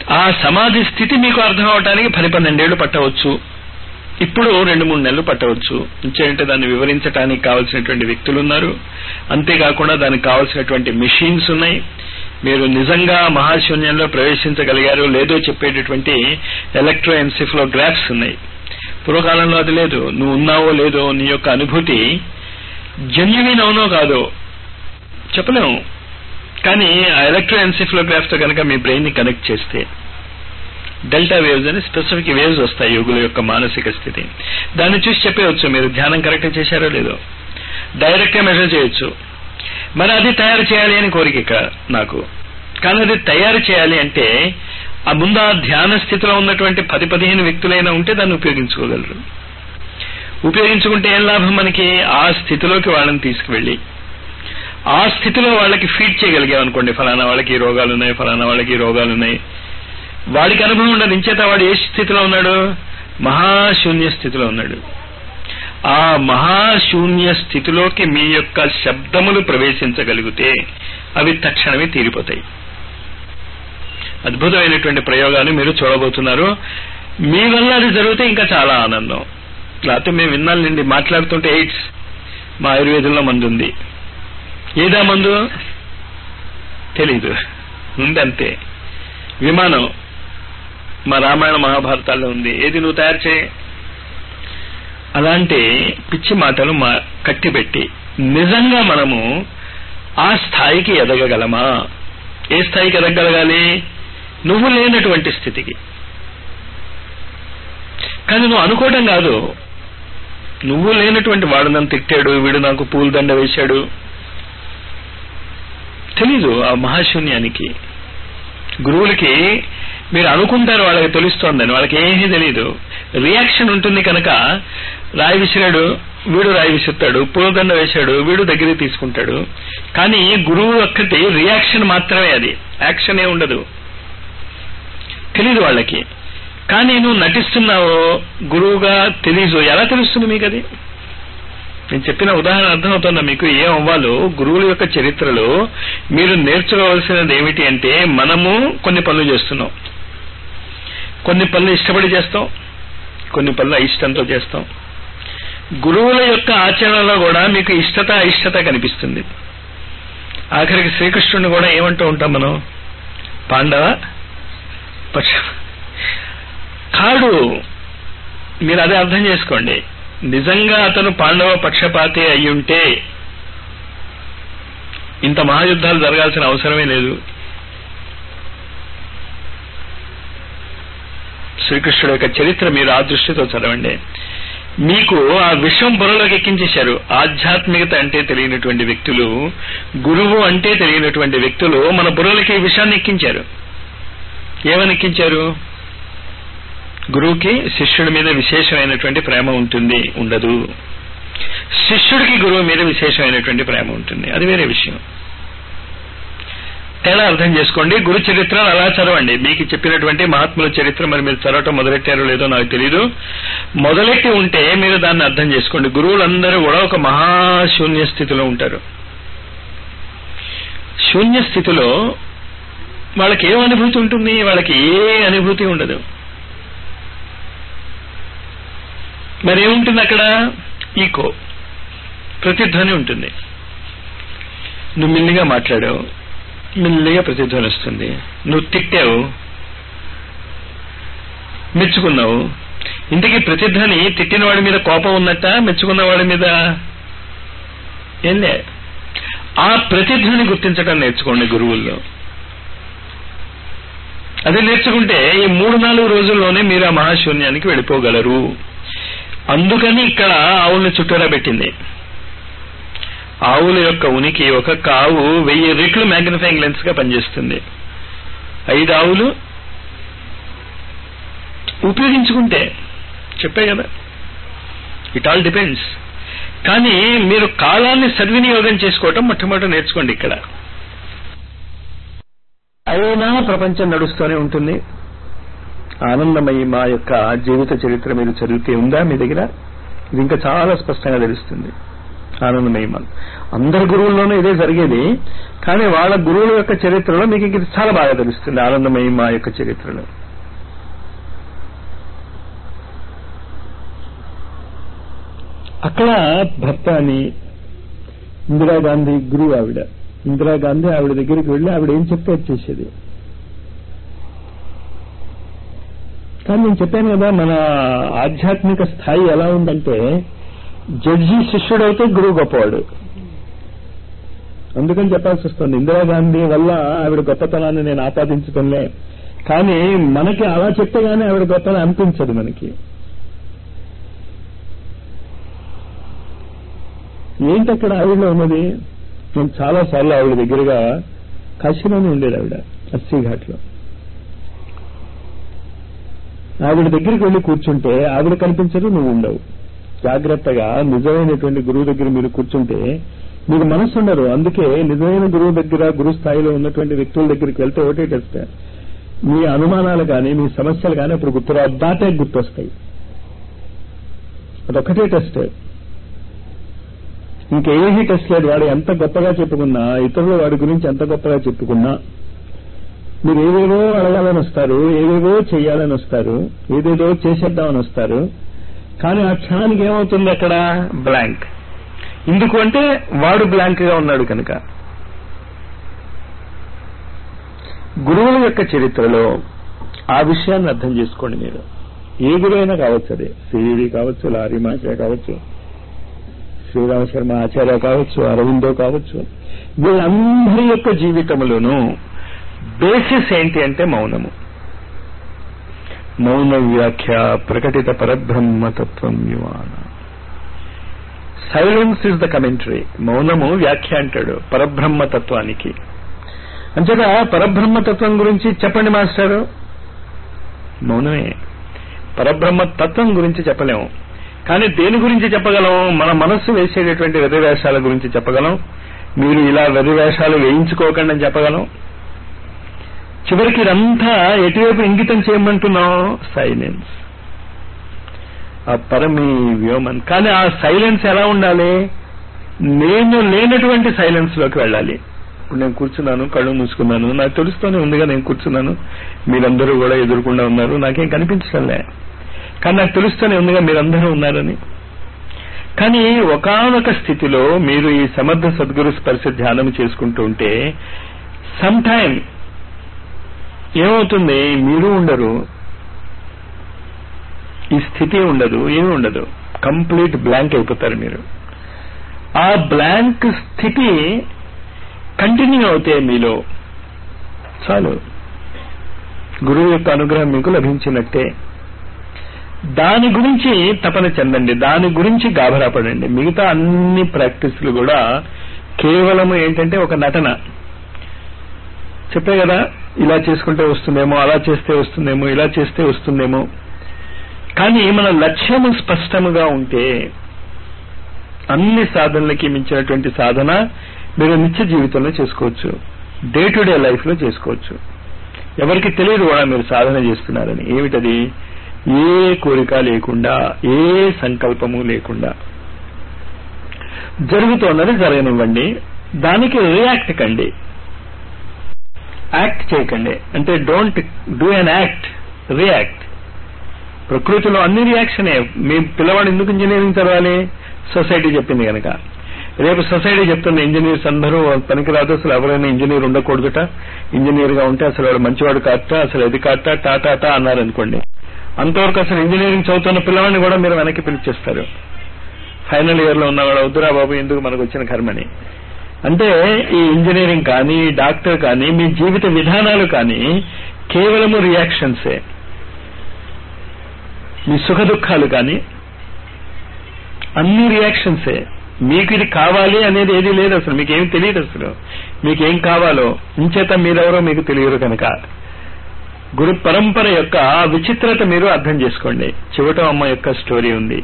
ఆ సమాధి స్థితి మీకు అర్థం అవటానికి పది పన్నెండేళ్లు పట్టవచ్చు ఇప్పుడు రెండు మూడు నెలలు పట్టవచ్చు ఇంకేంటే దాన్ని వివరించడానికి కావలసినటువంటి వ్యక్తులు ఉన్నారు అంతేకాకుండా దానికి కావలసినటువంటి మిషన్స్ ఉన్నాయి మీరు నిజంగా మహాశూన్యంలో ప్రవేశించగలిగారు లేదో చెప్పేటటువంటి ఎలక్ట్రో ఎన్సిఫ్లోగ్రాఫ్స్ ఉన్నాయి పూర్వకాలంలో అది లేదు నువ్వు ఉన్నావో లేదో నీ యొక్క అనుభూతి జెన్యున్ అవునో కాదో చెప్పలేము కానీ ఆ ఎలక్ట్రో ఎన్సిఫ్లోగ్రాఫ్ తో కనుక మీ బ్రెయిన్ ని కనెక్ట్ చేస్తే డెల్టా వేవ్స్ అని స్పెసిఫిక్ వేవ్స్ వస్తాయి యోగుల యొక్క మానసిక స్థితి దాన్ని చూసి చెప్పవచ్చు మీరు ధ్యానం కరెక్ట్ చేశారో లేదో డైరెక్ట్ గా మెజర్ చేయొచ్చు మరి అది తయారు చేయాలి అని కోరిక ఇక్కడ నాకు కానీ అది తయారు చేయాలి అంటే ఆ ముందు ఆ ధ్యాన స్థితిలో ఉన్నటువంటి పది పదిహేను వ్యక్తులైనా ఉంటే దాన్ని ఉపయోగించుకోగలరు ఉపయోగించుకుంటే ఏం లాభం మనకి ఆ స్థితిలోకి వాళ్ళని తీసుకువెళ్ళి ఆ స్థితిలో వాళ్ళకి ఫీడ్ చేయగలిగాం అనుకోండి ఫలానా వాళ్ళకి ఈ రోగాలు ఉన్నాయి ఫలానా వాళ్ళకి ఈ రోగాలు ఉన్నాయి వాడికి అనుభవం ఉండదు ఇంచేత వాడు ఏ స్థితిలో ఉన్నాడు మహాశూన్య స్థితిలో ఉన్నాడు ఆ మహాశూన్య స్థితిలోకి మీ యొక్క శబ్దములు ప్రవేశించగలిగితే అవి తక్షణమే తీరిపోతాయి అద్భుతమైనటువంటి ప్రయోగాలు మీరు చూడబోతున్నారు మీ వల్ల అది జరిగితే ఇంకా చాలా ఆనందం లేకపోతే మేము విన్నాల నుండి మాట్లాడుతుంటే ఎయిడ్స్ మా ఆయుర్వేదంలో మందు ఉంది ఏదా మందు తెలీదు ఉంది అంతే విమానం మా రామాయణ మహాభారతాల్లో ఉంది ఏది నువ్వు తయారు చేయి అలాంటి పిచ్చి మాటలు మా కట్టిపెట్టి నిజంగా మనము ఆ స్థాయికి ఎదగగలమా ఏ స్థాయికి ఎదగగలగాలి నువ్వు లేనటువంటి స్థితికి కానీ నువ్వు అనుకోవడం కాదు నువ్వు లేనటువంటి వాడు నన్ను తిట్టాడు వీడు నాకు పూల దండ వేశాడు తెలీదు ఆ మహాశూన్యానికి గురువులకి మీరు అనుకుంటారు వాళ్ళకి తెలుస్తోందని వాళ్ళకి ఏమీ తెలియదు రియాక్షన్ ఉంటుంది కనుక రాయి విసిరాడు వీడు రాయి విసురుతాడు పూలదండ వేశాడు వీడు దగ్గరికి తీసుకుంటాడు కానీ గురువు ఒక్కటి రియాక్షన్ మాత్రమే అది యాక్షన్ ఏ ఉండదు తెలీదు వాళ్ళకి కానీ నువ్వు నటిస్తున్నావో గురువుగా తెలీదు ఎలా తెలుస్తుంది మీకు అది నేను చెప్పిన ఉదాహరణ అర్థమవుతుందా మీకు ఏం అవ్వాలో గురువుల యొక్క చరిత్రలో మీరు నేర్చుకోవాల్సినది ఏమిటి అంటే మనము కొన్ని పనులు చేస్తున్నాం కొన్ని పనులు ఇష్టపడి చేస్తాం కొన్ని పనులు అయిష్టంతో చేస్తాం గురువుల యొక్క ఆచరణలో కూడా మీకు ఇష్టత అయిష్టత కనిపిస్తుంది ఆఖరికి శ్రీకృష్ణుని కూడా ఏమంటూ ఉంటాం మనం పాండవ పక్ష కాడు మీరు అదే అర్థం చేసుకోండి నిజంగా అతను పాండవ పక్షపాతి అయ్యుంటే ఇంత మహాయుద్ధాలు జరగాల్సిన అవసరమే లేదు శ్రీకృష్ణుడు యొక్క చరిత్ర మీరు ఆ దృష్టితో చదవండి మీకు ఆ విషం బుర్రలోకి ఎక్కించేశారు ఆధ్యాత్మికత అంటే తెలియనటువంటి వ్యక్తులు గురువు అంటే తెలియనటువంటి వ్యక్తులు మన బుర్రలకి ఈ విషయాన్ని ఎక్కించారు ఏమని ఎక్కించారు గురువుకి శిష్యుడి మీద విశేషమైనటువంటి ప్రేమ ఉంటుంది ఉండదు శిష్యుడికి గురువు మీద విశేషమైనటువంటి ప్రేమ ఉంటుంది అది వేరే విషయం తేడా అర్థం చేసుకోండి గురు చరిత్ర అలా చదవండి మీకు చెప్పినటువంటి మహాత్ముల చరిత్ర మరి మీరు చదవటం మొదలెట్టారో లేదో నాకు తెలీదు మొదలెట్టి ఉంటే మీరు దాన్ని అర్థం చేసుకోండి గురువులందరూ కూడా ఒక మహాశూన్య స్థితిలో ఉంటారు శూన్య స్థితిలో వాళ్ళకి ఏం అనుభూతి ఉంటుంది వాళ్ళకి ఏ అనుభూతి ఉండదు మరి ఏముంటుంది అక్కడ ఈకో ప్రతిధ్వని ఉంటుంది నువ్వు మిల్లిగా మాట్లాడావు మిల్లిగా ప్రతిధ్వని వస్తుంది నువ్వు తిట్టావు మెచ్చుకున్నావు ఇంతకీ ప్రతిధ్వని తిట్టిన వాడి మీద కోపం ఉన్నట్ట మెచ్చుకున్న వాడి మీద ఏంలే ఆ ప్రతిధ్వని గుర్తించడం నేర్చుకోండి గురువుల్లో అది నేర్చుకుంటే ఈ మూడు నాలుగు రోజుల్లోనే మీరు ఆ మహాశూన్యానికి వెళ్ళిపోగలరు అందుకని ఇక్కడ ఆవుల్ని చుట్టూరా పెట్టింది ఆవుల యొక్క ఉనికి ఒక్కొక్క ఆవు వెయ్యి రెట్లు మ్యాగ్నిఫైయింగ్ లెన్స్ గా పనిచేస్తుంది ఐదు ఆవులు ఉపయోగించుకుంటే చెప్పే కదా ఇట్ ఆల్ డిపెండ్స్ కానీ మీరు కాలాన్ని సద్వినియోగం చేసుకోవటం మొట్టమొదటి నేర్చుకోండి ఇక్కడ అయినా ప్రపంచం నడుస్తూనే ఉంటుంది ఆనందమయ్యి మా యొక్క జీవిత చరిత్ర మీరు చదివితే ఉందా మీ దగ్గర ఇది ఇంకా చాలా స్పష్టంగా తెలుస్తుంది ఆనందమయమాలు అందరి గురువుల్లోనూ ఇదే జరిగేది కానీ వాళ్ళ గురువుల యొక్క చరిత్రలో మీకు ఇది చాలా బాగా తెలుస్తుంది ఆనందమయమ యొక్క చరిత్రలో అక్కడ భర్త అని ఇందిరాగాంధీ గురువు ఆవిడ ఇందిరాగాంధీ ఆవిడ దగ్గరికి వెళ్ళి ఆవిడ ఏం చెప్తే అది చేసేది కానీ నేను చెప్పాను కదా మన ఆధ్యాత్మిక స్థాయి ఎలా ఉందంటే జడ్జి శిష్యుడైతే గురువు గొప్పవాడు అందుకని చెప్పాల్సి వస్తుంది ఇందిరాగాంధీ వల్ల ఆవిడ గొప్పతనాన్ని నేను ఆపాదించడంలే కానీ మనకి అలా చెప్తే గానీ ఆవిడ గొప్పని అనిపించదు మనకి ఏంటి అక్కడ ఆవిడలో ఉన్నది నేను చాలా సార్లు ఆవిడ దగ్గరగా కాశీలోనే ఉండేది ఆవిడ అస్సీ ఘాట్లో ఆవిడ దగ్గరికి వెళ్ళి కూర్చుంటే ఆవిడ కనిపించదు నువ్వు ఉండవు జాగ్రత్తగా నిజమైనటువంటి గురువు దగ్గర మీరు కూర్చుంటే మీకు మనసు ఉండరు అందుకే నిజమైన గురువు దగ్గర గురు స్థాయిలో ఉన్నటువంటి వ్యక్తుల దగ్గరికి వెళ్తే ఒకటే టెస్ట్ మీ అనుమానాలు కానీ మీ సమస్యలు కానీ అప్పుడు గుర్తురావు దాటే గుర్తొస్తాయి అదొకటే టెస్ట్ ఇంకేమీ టెస్ట్ లేదు వాడు ఎంత గొప్పగా చెప్పుకున్నా ఇతరులు వాడి గురించి ఎంత గొప్పగా చెప్పుకున్నా మీరు ఏవేవో అడగాలని వస్తారు ఏవేవో చెయ్యాలని వస్తారు ఏదేదో చేసేద్దామని వస్తారు కానీ ఆ క్షణానికి ఏమవుతుంది అక్కడ బ్లాంక్ ఎందుకు అంటే వాడు బ్లాంక్ గా ఉన్నాడు కనుక గురువుల యొక్క చరిత్రలో ఆ విషయాన్ని అర్థం చేసుకోండి మీరు ఏ గురువైనా కావచ్చు అదే సిఈడి కావచ్చు లారీ మాచే కావచ్చు శ్రీరామ శర్మ ఆచార్య కావచ్చు అరవిందో కావచ్చు వీళ్ళందరి యొక్క జీవితంలోనూ బేసిస్ ఏంటి అంటే మౌనము మౌన వ్యాఖ్య ప్రకటిత పరబ్రహ్మతత్వం యువాన సైలెన్స్ ఇస్ ద కమెంటరీ మౌనము వ్యాఖ్య అంటాడు పరబ్రహ్మతత్వానికి అంచేత పరబ్రహ్మతత్వం గురించి చెప్పండి మాస్టారు మౌనమే పరబ్రహ్మ తత్వం గురించి చెప్పలేము కానీ దేని గురించి చెప్పగలం మన మనస్సు వేసేటటువంటి వెర్రివేషాల గురించి చెప్పగలం మీరు ఇలా వెర్రివేషాలు వేయించుకోకండి అని చెప్పగలం చివరికి ఇదంతా ఎటువైపు ఇంగితం చేయమంటున్నాం సైలెన్స్ ఆ పరమి వ్యోమన్ కానీ ఆ సైలెన్స్ ఎలా ఉండాలి నేను లేనటువంటి సైలెన్స్ లోకి వెళ్ళాలి ఇప్పుడు నేను కూర్చున్నాను కళ్ళు మూసుకున్నాను నాకు తెలుస్తూనే ఉందిగా నేను కూర్చున్నాను మీరందరూ కూడా ఎదుర్కొండా ఉన్నారు నాకేం కనిపించడంలే కానీ నాకు తెలుస్తూనే ఉందిగా మీరందరూ ఉన్నారని కానీ ఒకనొక స్థితిలో మీరు ఈ సమర్థ సద్గురు స్పర్శ ధ్యానం చేసుకుంటూ ఉంటే సమ్ టైం ఏమవుతుంది మీరు ఉండరు ఈ స్థితి ఉండదు ఏమి ఉండదు కంప్లీట్ బ్లాంక్ అయిపోతారు మీరు ఆ బ్లాంక్ స్థితి కంటిన్యూ అవుతే మీలో చాలు గురువు యొక్క అనుగ్రహం మీకు లభించినట్టే దాని గురించి తపన చెందండి దాని గురించి గాభరా పడండి మిగతా అన్ని ప్రాక్టీసులు కూడా కేవలము ఏంటంటే ఒక నటన చెప్పే కదా ఇలా చేసుకుంటే వస్తుందేమో అలా చేస్తే వస్తుందేమో ఇలా చేస్తే వస్తుందేమో కానీ మన లక్ష్యము స్పష్టముగా ఉంటే అన్ని సాధనలకి మించినటువంటి సాధన మీరు నిత్య జీవితంలో చేసుకోవచ్చు డే టు డే లైఫ్ లో చేసుకోవచ్చు ఎవరికి తెలియదు కూడా మీరు సాధన చేస్తున్నారని ఏమిటది ఏ కోరిక లేకుండా ఏ సంకల్పము లేకుండా జరుగుతోన్నది జరగనివ్వండి దానికి రియాక్ట్ కండి యాక్ట్ చేయకండి అంటే don't do an act react ప్రకృతిలో అన్ని రియాక్షనే మీ పిల్లవాడు ఎందుకు ఇంజనీరింగ్ చదవాలి సొసైటీ చెప్పింది కనుక రేపు సొసైటీ చెప్తున్న ఇంజనీర్స్ అందరూ పనికిరాదు అసలు ఎవరైనా ఇంజనీర్ ఉండకూడదుట ఇంజనీర్ గా ఉంటే అసలు వాడు మంచివాడు కాట అసలు అది కాట టాటా అన్నారు అనుకోండి అంతవరకు అసలు ఇంజనీరింగ్ చదువుతున్న పిల్లవాడిని కూడా మీరు వెనక్కి పిలిచేస్తారు ఫైనల్ ఇయర్ లో ఉన్నవాడు వద్దురా బాబు ఎందుకు మనకు వచ్చిన కర్మని అంటే ఈ ఇంజనీరింగ్ కానీ డాక్టర్ కానీ మీ జీవిత విధానాలు కానీ కేవలము రియాక్షన్సే మీ సుఖ దుఃఖాలు కానీ అన్ని రియాక్షన్సే మీకు ఇది కావాలి అనేది ఏది లేదు అసలు మీకేం తెలియదు అసలు మీకేం కావాలో ఇంచేత మీరెవరో మీకు తెలియరు కనుక గురు పరంపర యొక్క విచిత్రత మీరు అర్థం చేసుకోండి చివట అమ్మ యొక్క స్టోరీ ఉంది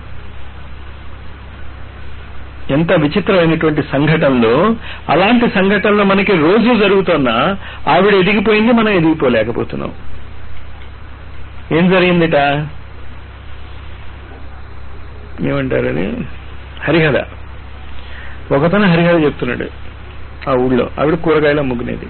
ఎంత విచిత్రమైనటువంటి సంఘటనలో అలాంటి సంఘటనలో మనకి రోజు జరుగుతున్నా ఆవిడ ఎదిగిపోయింది మనం ఎదిగిపోలేకపోతున్నాం ఏం జరిగిందిట ఏమంటారు అది హరిహర ఒకతను హరిహర చెప్తున్నాడు ఆ ఊళ్ళో ఆవిడ కూరగాయలు అమ్ముకునేది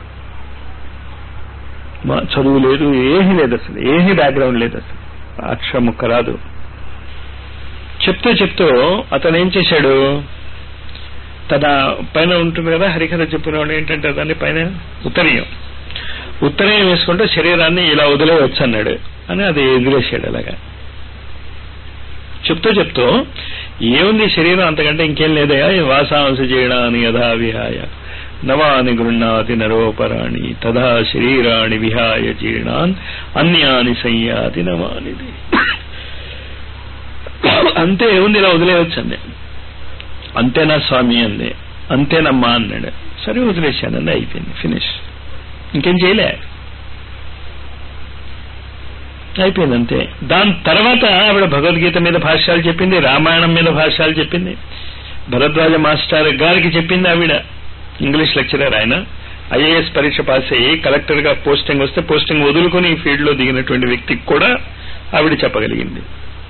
మా చదువు లేదు ఏమీ లేదు అసలు ఏమీ బ్యాక్గ్రౌండ్ లేదు అసలు అక్షర ముక్క రాదు చెప్తూ చెప్తూ అతను ఏం చేశాడు తన పైన ఉంటుంది కదా హరికథ చెప్పినవాడు ఏంటంటే దాన్ని పైన ఉత్తరీయం ఉత్తరీయం వేసుకుంటే శరీరాన్ని ఇలా వదిలేయచ్చు అన్నాడు అని అది ఎదిరేసాడు అలాగా చెప్తూ చెప్తూ ఏముంది శరీరం అంతకంటే ఇంకేం లేదయా వాసాంశ చేయడాని యథా విహాయ నవాని గృహ్ణాతి నరోపరాణి తదా శరీరాణి విహాయ జీర్ణాన్ అన్యాని సంయాతి నవానిది అంతే ఏముంది ఇలా వదిలేయొచ్చండి అంతేనా స్వామి అంది అంతేనమ్మా అన్నాడు సరే వదిలేశానండి అయిపోయింది ఫినిష్ ఇంకేం చేయలే అయిపోయింది అంతే దాని తర్వాత ఆవిడ భగవద్గీత మీద భాష్యాలు చెప్పింది రామాయణం మీద భాష్యాలు చెప్పింది భరద్వాజ మాస్టర్ గారికి చెప్పింది ఆవిడ ఇంగ్లీష్ లెక్చరర్ ఆయన ఐఏఎస్ పరీక్ష పాస్ అయ్యి కలెక్టర్ గా పోస్టింగ్ వస్తే పోస్టింగ్ వదులుకొని ఈ ఫీల్డ్ లో దిగినటువంటి వ్యక్తికి కూడా ఆవిడ చెప్పగలిగింది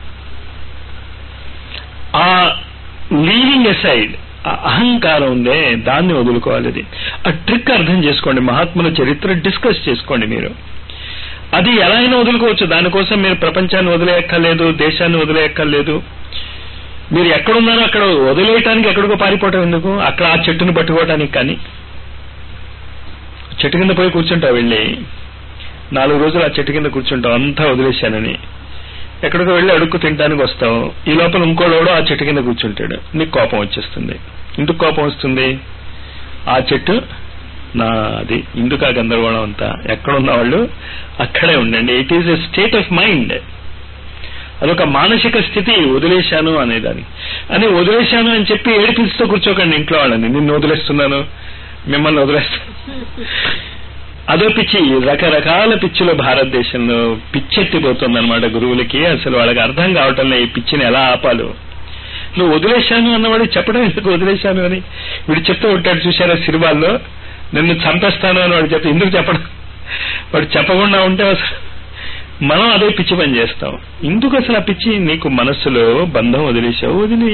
ఆ లీవింగ్ ఎసైడ్ ఆ అహంకారం ఉందే దాన్ని వదులుకోవాలి అది ఆ ట్రిక్ అర్థం చేసుకోండి మహాత్ముల చరిత్ర డిస్కస్ చేసుకోండి మీరు అది ఎలా అయినా వదులుకోవచ్చు దానికోసం మీరు ప్రపంచాన్ని వదిలేయక్కర్లేదు దేశాన్ని వదిలేయక్కర్లేదు మీరు ఎక్కడున్నారో అక్కడ వదిలేయటానికి ఎక్కడికో పారిపోవటం ఎందుకు అక్కడ ఆ చెట్టును పట్టుకోవటానికి కానీ చెట్టు కింద పోయి కూర్చుంటావు వెళ్ళి నాలుగు రోజులు ఆ చెట్టు కింద కూర్చుంటావు అంతా వదిలేశానని ఎక్కడికో వెళ్ళి అడుక్కు తినడానికి వస్తావు ఈ లోపల ఇంకోడోడో ఆ చెట్టు కింద కూర్చుంటాడు నీకు కోపం వచ్చేస్తుంది ఎందుకు కోపం వస్తుంది ఆ చెట్టు నా అది ఇందుక గందరగోళం అంతా ఎక్కడున్న వాళ్ళు అక్కడే ఉండండి it is a state of mind అదొక మానసిక స్థితి వదిలేశాను అనేదాన్ని అని వదిలేశాను అని చెప్పి ఏడిపిస్తూ కూర్చోకండి ఇంట్లో వాళ్ళని నిన్ను వదిలేస్తున్నాను మిమ్మల్ని వదిలేస్తాను అదో పిచ్చి రకరకాల పిచ్చిలో భారతదేశంలో పిచ్చెత్తిపోతుంది అనమాట గురువులకి అసలు వాళ్ళకి అర్థం కావటంలో ఈ పిచ్చిని ఎలా ఆపాలో నువ్వు వదిలేశాను అన్నవాడు చెప్పడం ఎందుకు వదిలేశాను అని వీడు చెప్తూ ఉంటాడు చూసారా సినిమాల్లో నిన్ను చంపేస్తాను అని వాడు చెప్తే ఎందుకు చెప్పడం వాడు చెప్పకుండా ఉంటే అసలు మనం అదే పిచ్చి పని చేస్తాం ఎందుకు అసలు ఆ పిచ్చి నీకు మనస్సులో బంధం వదిలేసావు వదిలి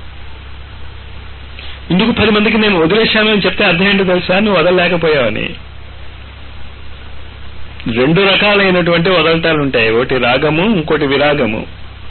ఇందుకు పది మందికి నేను వదిలేశాను అని చెప్తే అర్థం ఏంటో తెలుసా నువ్వు వదలలేకపోయావని రెండు రకాలైనటువంటి వదలటాలు ఉంటాయి ఒకటి రాగము ఇంకోటి విరాగము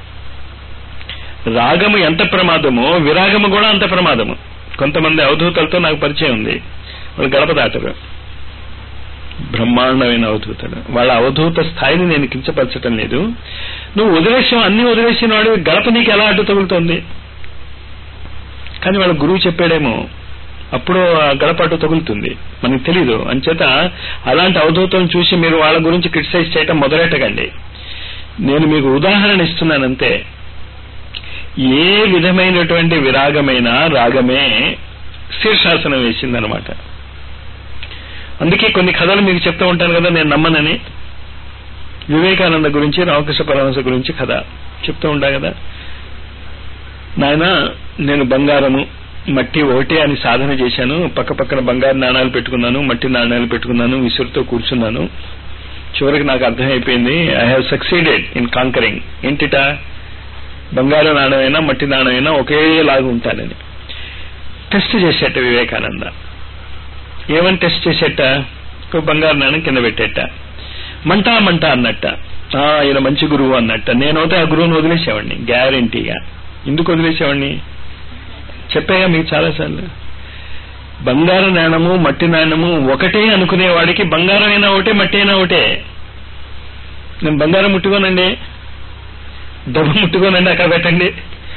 రాగము ఎంత ప్రమాదమో విరాగము కూడా అంత ప్రమాదము కొంతమంది అవధూతలతో నాకు పరిచయం ఉంది వాళ్ళు గడప దాటరు బ్రహ్మాండమైన అవధూతడు వాళ్ళ అవధూత స్థాయిని నేను కించపరచటం లేదు నువ్వు వదిలేసావు అన్ని వదిలేసిన వాడు గడప నీకు ఎలా అడ్డు తగులుతోంది కానీ వాళ్ళ గురువు చెప్పాడేమో అప్పుడు ఆ గడప అడ్డు తగులుతుంది మనకు తెలీదు అంచేత అలాంటి అవధూతలను చూసి మీరు వాళ్ళ గురించి క్రిటిసైజ్ చేయటం మొదలెట్టకండి నేను మీకు ఉదాహరణ ఇస్తున్నానంతే ఏ విధమైనటువంటి విరాగమైన రాగమే శీర్షాసనం వేసిందనమాట అందుకే కొన్ని కథలు మీకు చెప్తూ ఉంటాను కదా నేను నమ్మనని వివేకానంద గురించి రామకృష్ణ పరమహంస గురించి కథ చెప్తూ ఉంటా కదా నాయన నేను బంగారము మట్టి ఒకటే అని సాధన చేశాను పక్క పక్కన బంగారు నాణాలు పెట్టుకున్నాను మట్టి నాణాలు పెట్టుకున్నాను విసురుతో కూర్చున్నాను చివరికి నాకు అర్థమైపోయింది I have succeeded in conquering ఏంటిట బంగారు నాణమైనా మట్టి నాణమైనా ఒకేలాగా ఉంటానని టెస్ట్ చేసేట వివేకానంద ఏమని టెస్ట్ చేసేట ఒక బంగారు నాణం కింద పెట్టేట మంట మంట అన్నట్ట ఆ ఈయన మంచి గురువు అన్నట్ట నేనైతే ఆ గురువుని వదిలేసేవాడిని గ్యారంటీగా ఎందుకు వదిలేసేవాడిని చెప్పాగా మీకు చాలాసార్లు బంగారు నాణము మట్టి నాణము ఒకటే అనుకునేవాడికి బంగారం అయినా ఒకటే మట్టి అయినా ఒకటే నేను బంగారం ముట్టుకోనండి డబ్బు ముట్టుకోనండి అక్కడ పెట్టండి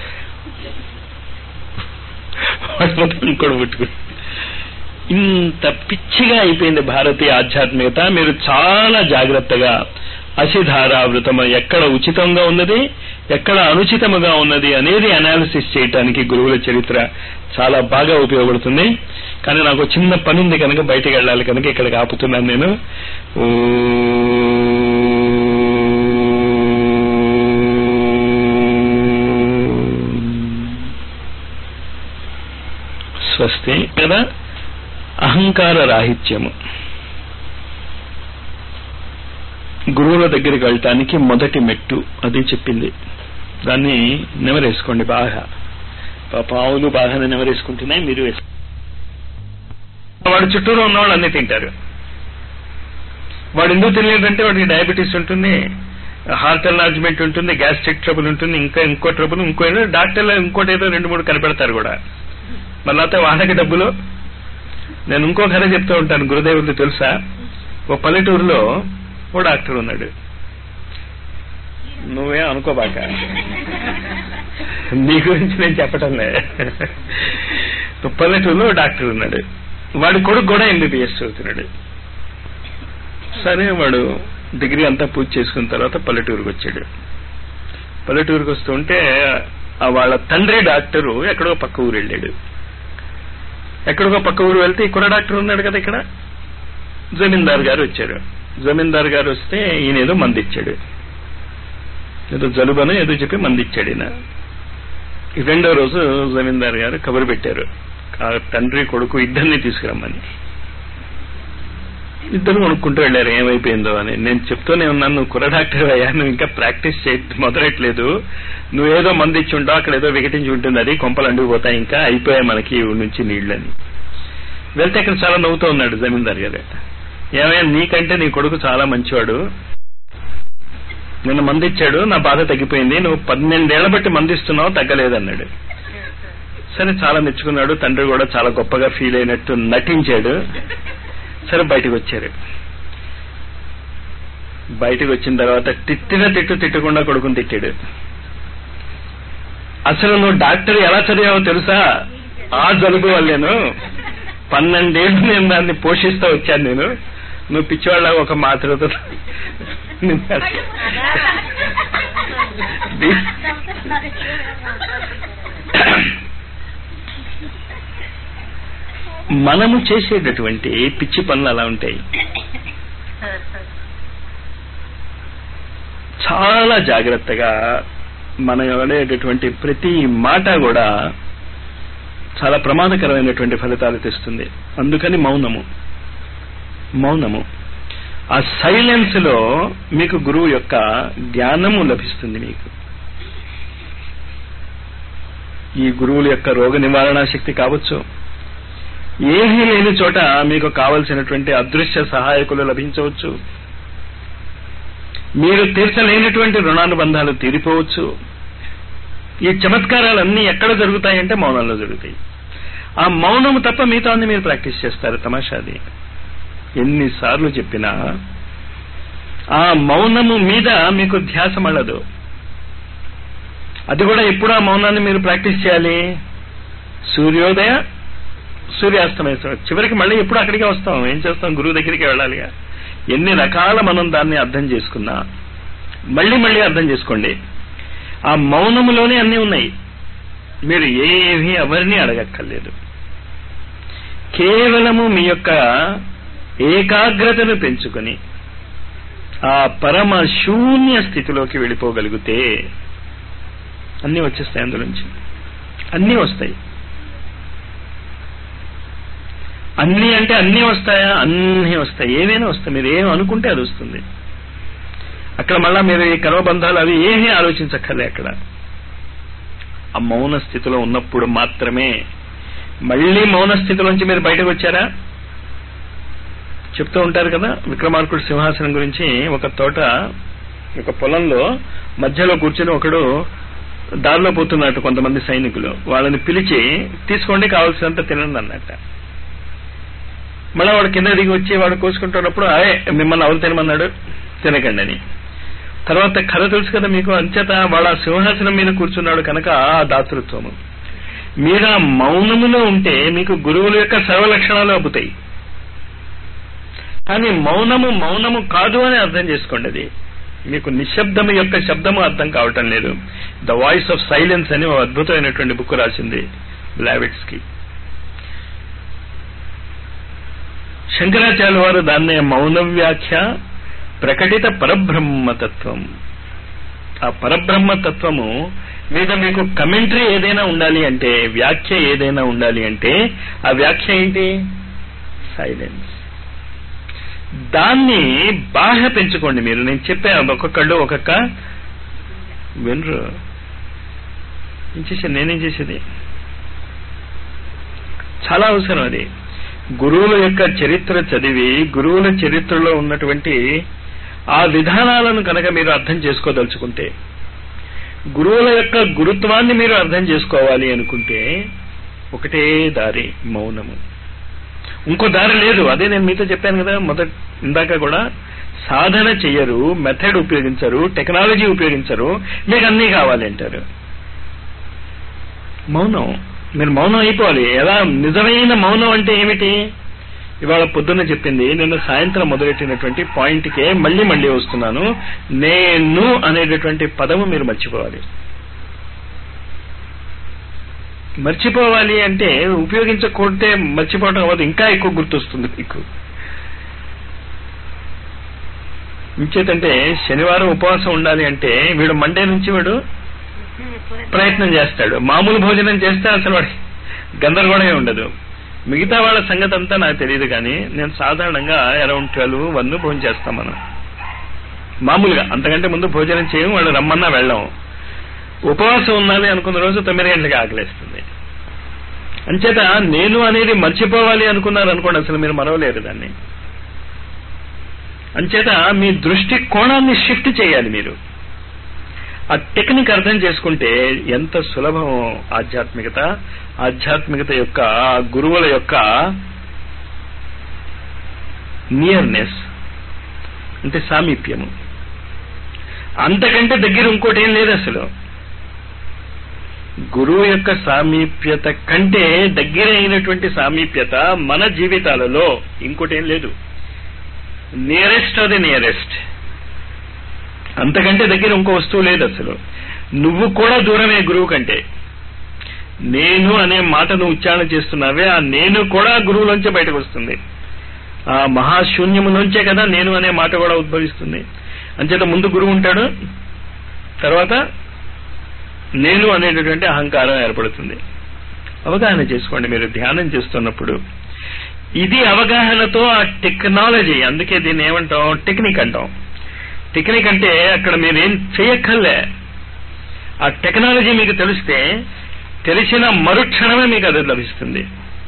ఇంకోటి ముట్టుకో ఇంత పిచ్చిగా అయిపోయింది భారతీయ ఆధ్యాత్మికత మీరు చాలా జాగ్రత్తగా అసిధారావృతము ఎక్కడ ఉచితంగా ఉన్నది ఎక్కడ అనుచితముగా ఉన్నది అనేది అనాలిసిస్ చేయటానికి గురువుల చరిత్ర చాలా బాగా ఉపయోగపడుతుంది కానీ నాకు చిన్న పని ఉంది కనుక బయటికి వెళ్ళాలి కనుక ఇక్కడికి ఆపుతున్నాను నేను స్వస్తి కదా అహంకార రాహిత్యము గురువుల దగ్గరికి వెళ్ళటానికి మొదటి మెట్టు అది చెప్పింది దాన్ని నెమరేసుకోండి బాగా పాప ఆవులు బాగానే నెవరేసుకుంటున్నాయి మీరు వేసు వాడు చుట్టూరు ఉన్నవాళ్ళు అన్ని తింటారు వాడు ఎందుకు తినలేదంటే వాడికి డయాబెటీస్ ఉంటుంది హార్ట్ ఎన్లార్జ్మెంట్ ఉంటుంది గ్యాస్ట్రిక్ ట్రబుల్ ఉంటుంది ఇంకా ఇంకో ట్రబుల్ ఇంకో ఏదో డాక్టర్లు ఇంకోటి ఏదో రెండు మూడు కనిపెడతారు కూడా మళ్ళీ అయితే వాళ్ళకి డబ్బులు నేను ఇంకో కథ చెప్తూ ఉంటాను గురుదేవుడు తెలుసా ఓ పల్లెటూరులో ఓ డాక్టర్ ఉన్నాడు నువ్వే అనుకోబాక నీ గురించి నేను చెప్పటం లే పల్లెటూరులో డాక్టర్ ఉన్నాడు వాడి కొడుకు కూడా ఎంబీబీఎస్ చదువుతున్నాడు సరే వాడు డిగ్రీ అంతా పూజ చేసుకున్న తర్వాత పల్లెటూరుకు వచ్చాడు పల్లెటూరుకు వస్తుంటే ఆ వాళ్ళ తండ్రి డాక్టరు ఎక్కడో పక్క ఊరు వెళ్ళాడు ఎక్కడికో పక్క ఊరు వెళ్తే ఇక్కడ డాక్టర్ ఉన్నాడు కదా ఇక్కడ జమీందార్ గారు వచ్చారు జమీందార్ గారు వస్తే ఈయన ఏదో మంది ఇచ్చాడు ఏదో జలుబను ఏదో చెప్పి మంది ఇచ్చాడు ఈయన రెండో రోజు జమీందార్ గారు కబురు పెట్టారు ఆ తండ్రి కొడుకు ఇద్దరిని తీసుకురమ్మని ఇద్దరు కొనుక్కుంటూ వెళ్ళారు ఏమైపోయిందో అని నేను చెప్తూనే ఉన్నాను నువ్వు కుర్ర డాక్టర్ అయ్యా నువ్వు ఇంకా ప్రాక్టీస్ చే మొదలెట్లేదు నువ్వేదో మంది ఇచ్చి ఉంటావు అక్కడ ఏదో వికటించి ఉంటుంది అది కొంపలు అండిపోతాయి ఇంకా అయిపోయాయి మనకి ఊరి నుంచి నీళ్ళని వెళ్తే అక్కడ చాలా నవ్వుతూ ఉన్నాడు జమీందార్ గారు ఏమయ్యా నీకంటే నీ కొడుకు చాలా మంచివాడు నిన్న మంది ఇచ్చాడు నా బాధ తగ్గిపోయింది నువ్వు పన్నెండేళ్ల బట్టి మందిస్తున్నావు తగ్గలేదన్నాడు సరే చాలా మెచ్చుకున్నాడు తండ్రి కూడా చాలా గొప్పగా ఫీల్ అయినట్టు నటించాడు సరే బయటకు వచ్చారు బయటకు వచ్చిన తర్వాత తిట్టిన తిట్టు తిట్టకుండా కొడుకుని తిట్టాడు అసలు నువ్వు డాక్టర్ ఎలా చదివావో తెలుసా ఆ జలుబు వల్లేను పన్నెండేళ్ళు నేను దాన్ని పోషిస్తూ వచ్చాను నేను నువ్వు పిచ్చివాళ్ళ ఒక మాత్రతో మనము చేసేటటువంటి పిచ్చి పనులు అలా ఉంటాయి చాలా జాగ్రత్తగా మనం అనేటటువంటి ప్రతి మాట కూడా చాలా ప్రమాదకరమైనటువంటి ఫలితాలు తెస్తుంది అందుకని మౌనము మౌనము ఆ సైలెన్స్ లో మీకు గురువు యొక్క జ్ఞానము లభిస్తుంది మీకు ఈ గురువుల యొక్క రోగ నివారణ శక్తి కావచ్చు ఏమీ లేని చోట మీకు కావలసినటువంటి అదృశ్య సహాయకులు లభించవచ్చు మీరు తీర్చలేనటువంటి రుణానుబంధాలు తీరిపోవచ్చు ఈ చమత్కారాలన్నీ ఎక్కడ జరుగుతాయంటే మౌనంలో జరుగుతాయి ఆ మౌనము తప్ప మిగతా అన్ని మీరు ప్రాక్టీస్ చేస్తారు తమాషాది ఎన్నిసార్లు చెప్పినా ఆ మౌనము మీద మీకు ధ్యాస మళ్ళదు అది కూడా ఎప్పుడు ఆ మౌనాన్ని మీరు ప్రాక్టీస్ చేయాలి సూర్యోదయ సూర్యాస్తమయ సమయం చివరికి మళ్ళీ ఎప్పుడు అక్కడికే వస్తాం ఏం చేస్తాం గురువు దగ్గరికి వెళ్ళాలిగా ఎన్ని రకాల మనం దాన్ని అర్థం చేసుకున్నా మళ్ళీ మళ్ళీ అర్థం చేసుకోండి ఆ మౌనములోనే అన్నీ ఉన్నాయి మీరు ఏమీ ఎవరిని అడగక్కర్లేదు కేవలము మీ యొక్క ఏకాగ్రతను పెంచుకొని ఆ పరమ శూన్య స్థితిలోకి వెళ్ళిపోగలిగితే అన్నీ వచ్చేస్తాయి అందులోంచి అన్నీ వస్తాయి అన్నీ అంటే అన్నీ వస్తాయా అన్నీ వస్తాయి ఏమైనా వస్తాయి మీరు ఏం అనుకుంటే అది వస్తుంది అక్కడ మళ్ళా మీరు ఈ కర్మబంధాలు అవి ఏమీ ఆలోచించక్కర్లే అక్కడ ఆ మౌన స్థితిలో ఉన్నప్పుడు మాత్రమే మళ్ళీ మౌన స్థితిలోంచి మీరు బయటకు వచ్చారా చెప్తూ ఉంటారు కదా విక్రమార్కుడు సింహాసనం గురించి ఒక తోట ఒక పొలంలో మధ్యలో కూర్చొని ఒకడు దారిలో పోతున్నట్టు కొంతమంది సైనికులు వాళ్ళని పిలిచి తీసుకోండి కావాల్సినంత తినండి అన్నట్ట మళ్ళీ వాడు కింద దిగి వచ్చి వాడు కోసుకుంటున్నప్పుడు అదే మిమ్మల్ని ఎవరు తినమన్నాడు తినకండి అని తర్వాత కథ తెలుసు కదా మీకు అంచేత వాడు ఆ సింహాసనం మీద కూర్చున్నాడు కనుక ఆ దాతృత్వము మీరు ఆ మౌనములో ఉంటే మీకు గురువుల యొక్క సర్వలక్షణాలు అబ్బుతాయి కానీ మౌనము మౌనము కాదు అని అర్థం చేసుకోండి అది మీకు నిశ్శబ్దము యొక్క శబ్దము అర్థం కావటం లేదు ద వాయిస్ ఆఫ్ సైలెన్స్ అని ఒక అద్భుతమైనటువంటి బుక్ రాసింది బ్లావిట్స్ కి శంకరాచార్య వారు దాన్నే మౌన వ్యాఖ్య ప్రకటిత పరబ్రహ్మతత్వం ఆ పరబ్రహ్మతత్వము మీద మీకు కమెంటరీ ఏదైనా ఉండాలి అంటే వ్యాఖ్య ఏదైనా ఉండాలి అంటే ఆ వ్యాఖ్య ఏంటి సైలెన్స్ దాన్ని బాగా పెంచుకోండి మీరు నేను చెప్పాను ఒక్కొక్కళ్ళు ఒక్కొక్క వినరు ఏం చేసేది నేనేం చేసేది చాలా అవసరం అది గురువుల యొక్క చరిత్ర చదివి గురువుల చరిత్రలో ఉన్నటువంటి ఆ విధానాలను కనుక మీరు అర్థం చేసుకోదలుచుకుంటే గురువుల యొక్క గురుత్వాన్ని మీరు అర్థం చేసుకోవాలి అనుకుంటే ఒకటే దారి మౌనము ఇంకో దారి లేదు అదే నేను మీతో చెప్పాను కదా మొదట ఇందాక కూడా సాధన చెయ్యరు మెథడ్ ఉపయోగించరు టెక్నాలజీ ఉపయోగించరు మీకు అన్నీ కావాలి అంటారు మౌనం మీరు మౌనం అయిపోవాలి ఎలా నిజమైన మౌనం అంటే ఏమిటి ఇవాళ పొద్దున్న చెప్పింది నిన్న సాయంత్రం మొదలెట్టినటువంటి పాయింట్కే మళ్ళీ మళ్ళీ వస్తున్నాను నేను అనేటటువంటి పదము మీరు మర్చిపోవాలి మర్చిపోవాలి అంటే ఉపయోగించకుంటే మర్చిపోవడం అవ్వదు ఇంకా ఎక్కువ గుర్తొస్తుంది మీకు ఇంచేతంటే శనివారం ఉపవాసం ఉండాలి అంటే వీడు మండే నుంచి వీడు ప్రయత్నం చేస్తాడు మామూలు భోజనం చేస్తే అసలు వాడికి గందరగోళమే ఉండదు మిగతా వాళ్ళ సంగతి అంతా నాకు తెలియదు కానీ నేను సాధారణంగా అరౌండ్ ట్వెల్వ్ వన్ భోజనం చేస్తాం మనం మామూలుగా అంతకంటే ముందు భోజనం చేయం వాళ్ళు రమ్మన్నా వెళ్ళాం ఉపవాసం ఉండాలి అనుకున్న రోజు తొమ్మిది గంటలకి ఆకలిస్తుంది అంచేత నేను అనేది మర్చిపోవాలి అనుకున్నారు అనుకోండి అసలు మీరు మరవలేరు దాన్ని అంచేత మీ దృష్టి కోణాన్ని షిఫ్ట్ చేయాలి మీరు ఆ టెక్నిక్ అర్థం చేసుకుంటే ఎంత సులభం ఆధ్యాత్మికత ఆధ్యాత్మికత యొక్క గురువుల యొక్క నియర్నెస్ అంటే సామీప్యము అంతకంటే దగ్గర ఇంకోటి ఏం లేదు అసలు గురువు యొక్క సామీప్యత కంటే దగ్గర అయినటువంటి సామీప్యత మన జీవితాలలో ఇంకోటి ఏం లేదు నియరెస్ట్ ఆఫ్ ది నియరెస్ట్ అంతకంటే దగ్గర ఇంకో వస్తువు లేదు అసలు నువ్వు కూడా దూరమే గురువు కంటే నేను అనే మాట నువ్వు ఉచ్చారణ చేస్తున్నావే ఆ నేను కూడా గురువులోంచే బయటకు వస్తుంది ఆ మహాశూన్యము నుంచే కదా నేను అనే మాట కూడా ఉద్భవిస్తుంది అంచేత ముందు గురువు ఉంటాడు తర్వాత నేను అనేటటువంటి అహంకారం ఏర్పడుతుంది అవగాహన చేసుకోండి మీరు ధ్యానం చేస్తున్నప్పుడు ఇది అవగాహనతో ఆ టెక్నాలజీ అందుకే దీన్ని ఏమంటాం టెక్నిక్ అంటాం టెక్నిక్ అంటే అక్కడ మీరేం చేయక్కర్లే ఆ టెక్నాలజీ మీకు తెలిస్తే తెలిసిన మరుక్షణమే మీకు అది లభిస్తుంది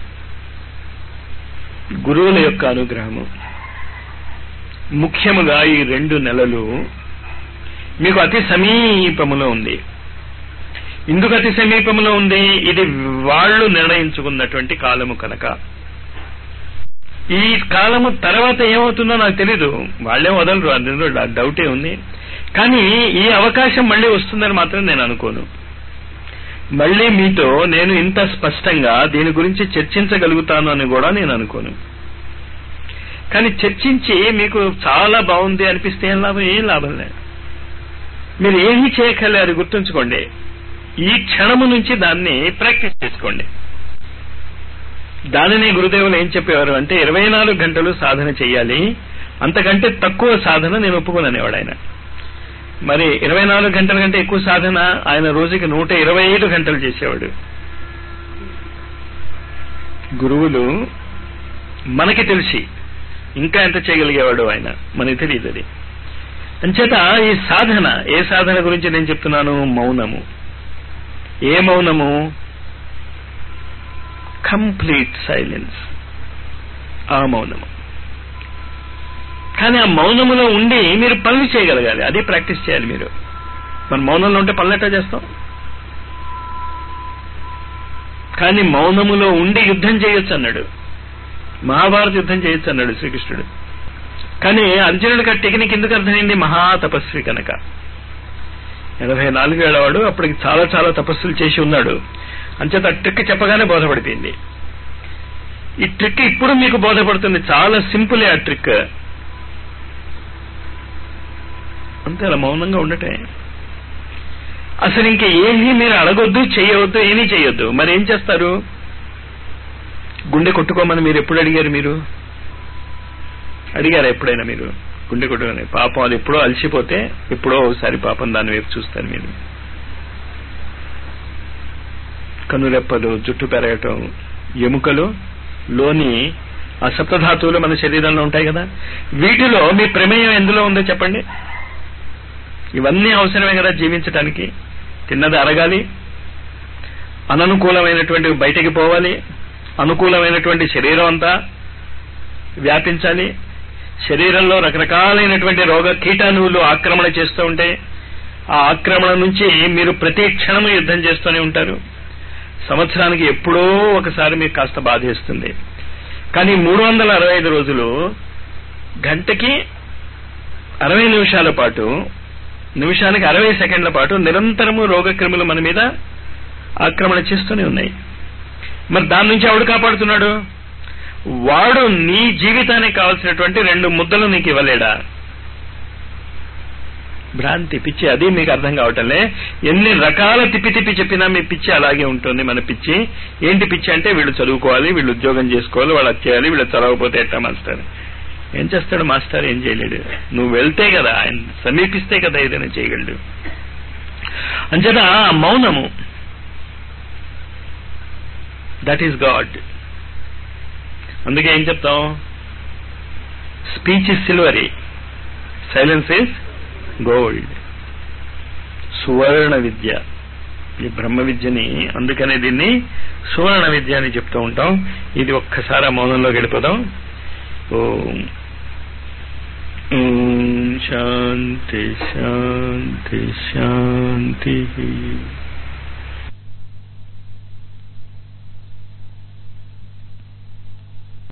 గురువుల యొక్క అనుగ్రహము ముఖ్యముగా ఈ రెండు నెలలు మీకు అతి సమీపములో ఉంది ఎందుకు అతి సమీపంలో ఉంది ఇది వాళ్ళు నిర్ణయించుకున్నటువంటి కాలము కనుక ఈ కాలము తర్వాత ఏమవుతుందో నాకు తెలీదు వాళ్ళే వదలరు అందులో డౌటే ఉంది కానీ ఈ అవకాశం మళ్ళీ వస్తుందని మాత్రం నేను అనుకోను మళ్ళీ మీతో నేను ఇంత స్పష్టంగా దీని గురించి చర్చించగలుగుతాను అని కూడా నేను అనుకోను కానీ చర్చించి మీకు చాలా బాగుంది అనిపిస్తే ఏం లాభం ఏం లాభం లేదు మీరు ఏమీ చేయక్కర్లేదు గుర్తుంచుకోండి ఈ క్షణము నుంచి దాన్ని ప్రాక్టీస్ చేసుకోండి దానిని గురుదేవులు ఏం చెప్పేవారు అంటే ఇరవై నాలుగు గంటలు సాధన చెయ్యాలి అంతకంటే తక్కువ సాధన నేను ఒప్పుకోననేవాడు ఆయన మరి ఇరవై నాలుగు గంటల కంటే ఎక్కువ సాధన ఆయన రోజుకి నూట ఇరవై ఐదు గంటలు చేసేవాడు గురువులు మనకి తెలిసి ఇంకా ఎంత చేయగలిగేవాడు ఆయన మనకి తెలియదు అది అంచేత ఈ సాధన ఏ సాధన గురించి నేను చెప్తున్నాను మౌనము ఏ మౌనము కంప్లీట్ సైలెన్స్ ఆ మౌనము కానీ ఆ మౌనములో ఉండి మీరు పనులు చేయగలగాలి అదే ప్రాక్టీస్ చేయాలి మీరు మన మౌనంలో ఉంటే పనులు ఎట్లా చేస్తాం కానీ మౌనములో ఉండి యుద్ధం చేయొచ్చు అన్నాడు మహాభారత యుద్ధం చేయొచ్చు అన్నాడు శ్రీకృష్ణుడు కానీ అర్జునుడికి ఆ టెక్నిక్ ఎందుకు అర్థమైంది మహా తపస్వి కనుక ఎనభై నాలుగు ఏడవాడు అప్పటికి చాలా చాలా తపస్సులు చేసి ఉన్నాడు అంచేత ఆ ట్రిక్ చెప్పగానే బోధపడిపోయింది ఈ ట్రిక్ ఇప్పుడు మీకు బోధపడుతుంది చాలా సింపుల్ ఆ ట్రిక్ అంతే అలా మౌనంగా ఉండటే అసలు ఇంక ఏమీ మీరు అడగొద్దు చేయవద్దు ఏమీ చేయొద్దు మరి ఏం చేస్తారు గుండె కొట్టుకోమని మీరు ఎప్పుడు అడిగారు మీరు అడిగారా ఎప్పుడైనా మీరు గుండె కొట్టుకొని పాపం అది ఎప్పుడో అలసిపోతే ఎప్పుడో ఒకసారి పాపం దాని వైపు చూస్తారు మీరు కనురెప్పలు జుట్టు పెరగటం ఎముకలు లోని ఆ సప్తధాతువులు మన శరీరంలో ఉంటాయి కదా వీటిలో మీ ప్రమేయం ఎందులో ఉందో చెప్పండి ఇవన్నీ అవసరమే కదా జీవించడానికి తిన్నది అరగాలి అననుకూలమైనటువంటి బయటికి పోవాలి అనుకూలమైనటువంటి శరీరం అంతా వ్యాపించాలి శరీరంలో రకరకాలైనటువంటి రోగ కీటాణువులు ఆక్రమణ చేస్తూ ఉంటాయి ఆ ఆక్రమణ నుంచి మీరు ప్రతి క్షణము యుద్ధం చేస్తూనే ఉంటారు సంవత్సరానికి ఎప్పుడో ఒకసారి మీకు కాస్త బాధేస్తుంది కానీ మూడు వందల అరవై ఐదు రోజులు గంటకి అరవై నిమిషాల పాటు నిమిషానికి అరవై సెకండ్ల పాటు నిరంతరము రోగక్రిములు మన మీద ఆక్రమణ చేస్తూనే ఉన్నాయి మరి దాని నుంచి ఎవడు కాపాడుతున్నాడు వాడు నీ జీవితానికి కావాల్సినటువంటి రెండు ముద్దలు నీకు ఇవ్వలేడా భ్రాంతి పిచ్చి అది మీకు అర్థం కావటంలే ఎన్ని రకాల తిప్పి తిప్పి చెప్పినా మీ పిచ్చి అలాగే ఉంటుంది మన పిచ్చి ఏంటి పిచ్చి అంటే వీళ్ళు చదువుకోవాలి వీళ్ళు ఉద్యోగం చేసుకోవాలి వాళ్ళు అది చేయాలి వీళ్ళు చదవకపోతే ఎట్టా మాస్టర్ ఏం చేస్తాడు మాస్టర్ ఏం చేయలేడు నువ్వు వెళ్తే కదా ఆయన సమీపిస్తే కదా ఏదైనా చేయగలడు అంచేత ఆ మౌనము దట్ ఈస్ గాడ్ అందుకే ఏం చెప్తాం speech is silvery silence is gold సువర్ణ విద్య ఈ బ్రహ్మ విద్యని అందుకనే దీన్ని సువర్ణ విద్య అని చెప్తూ ఉంటాం ఇది ఒక్కసారి ఆ మౌనంలో గడిపోదాం ఓం ఓం శాంతి శాంతి శాంతి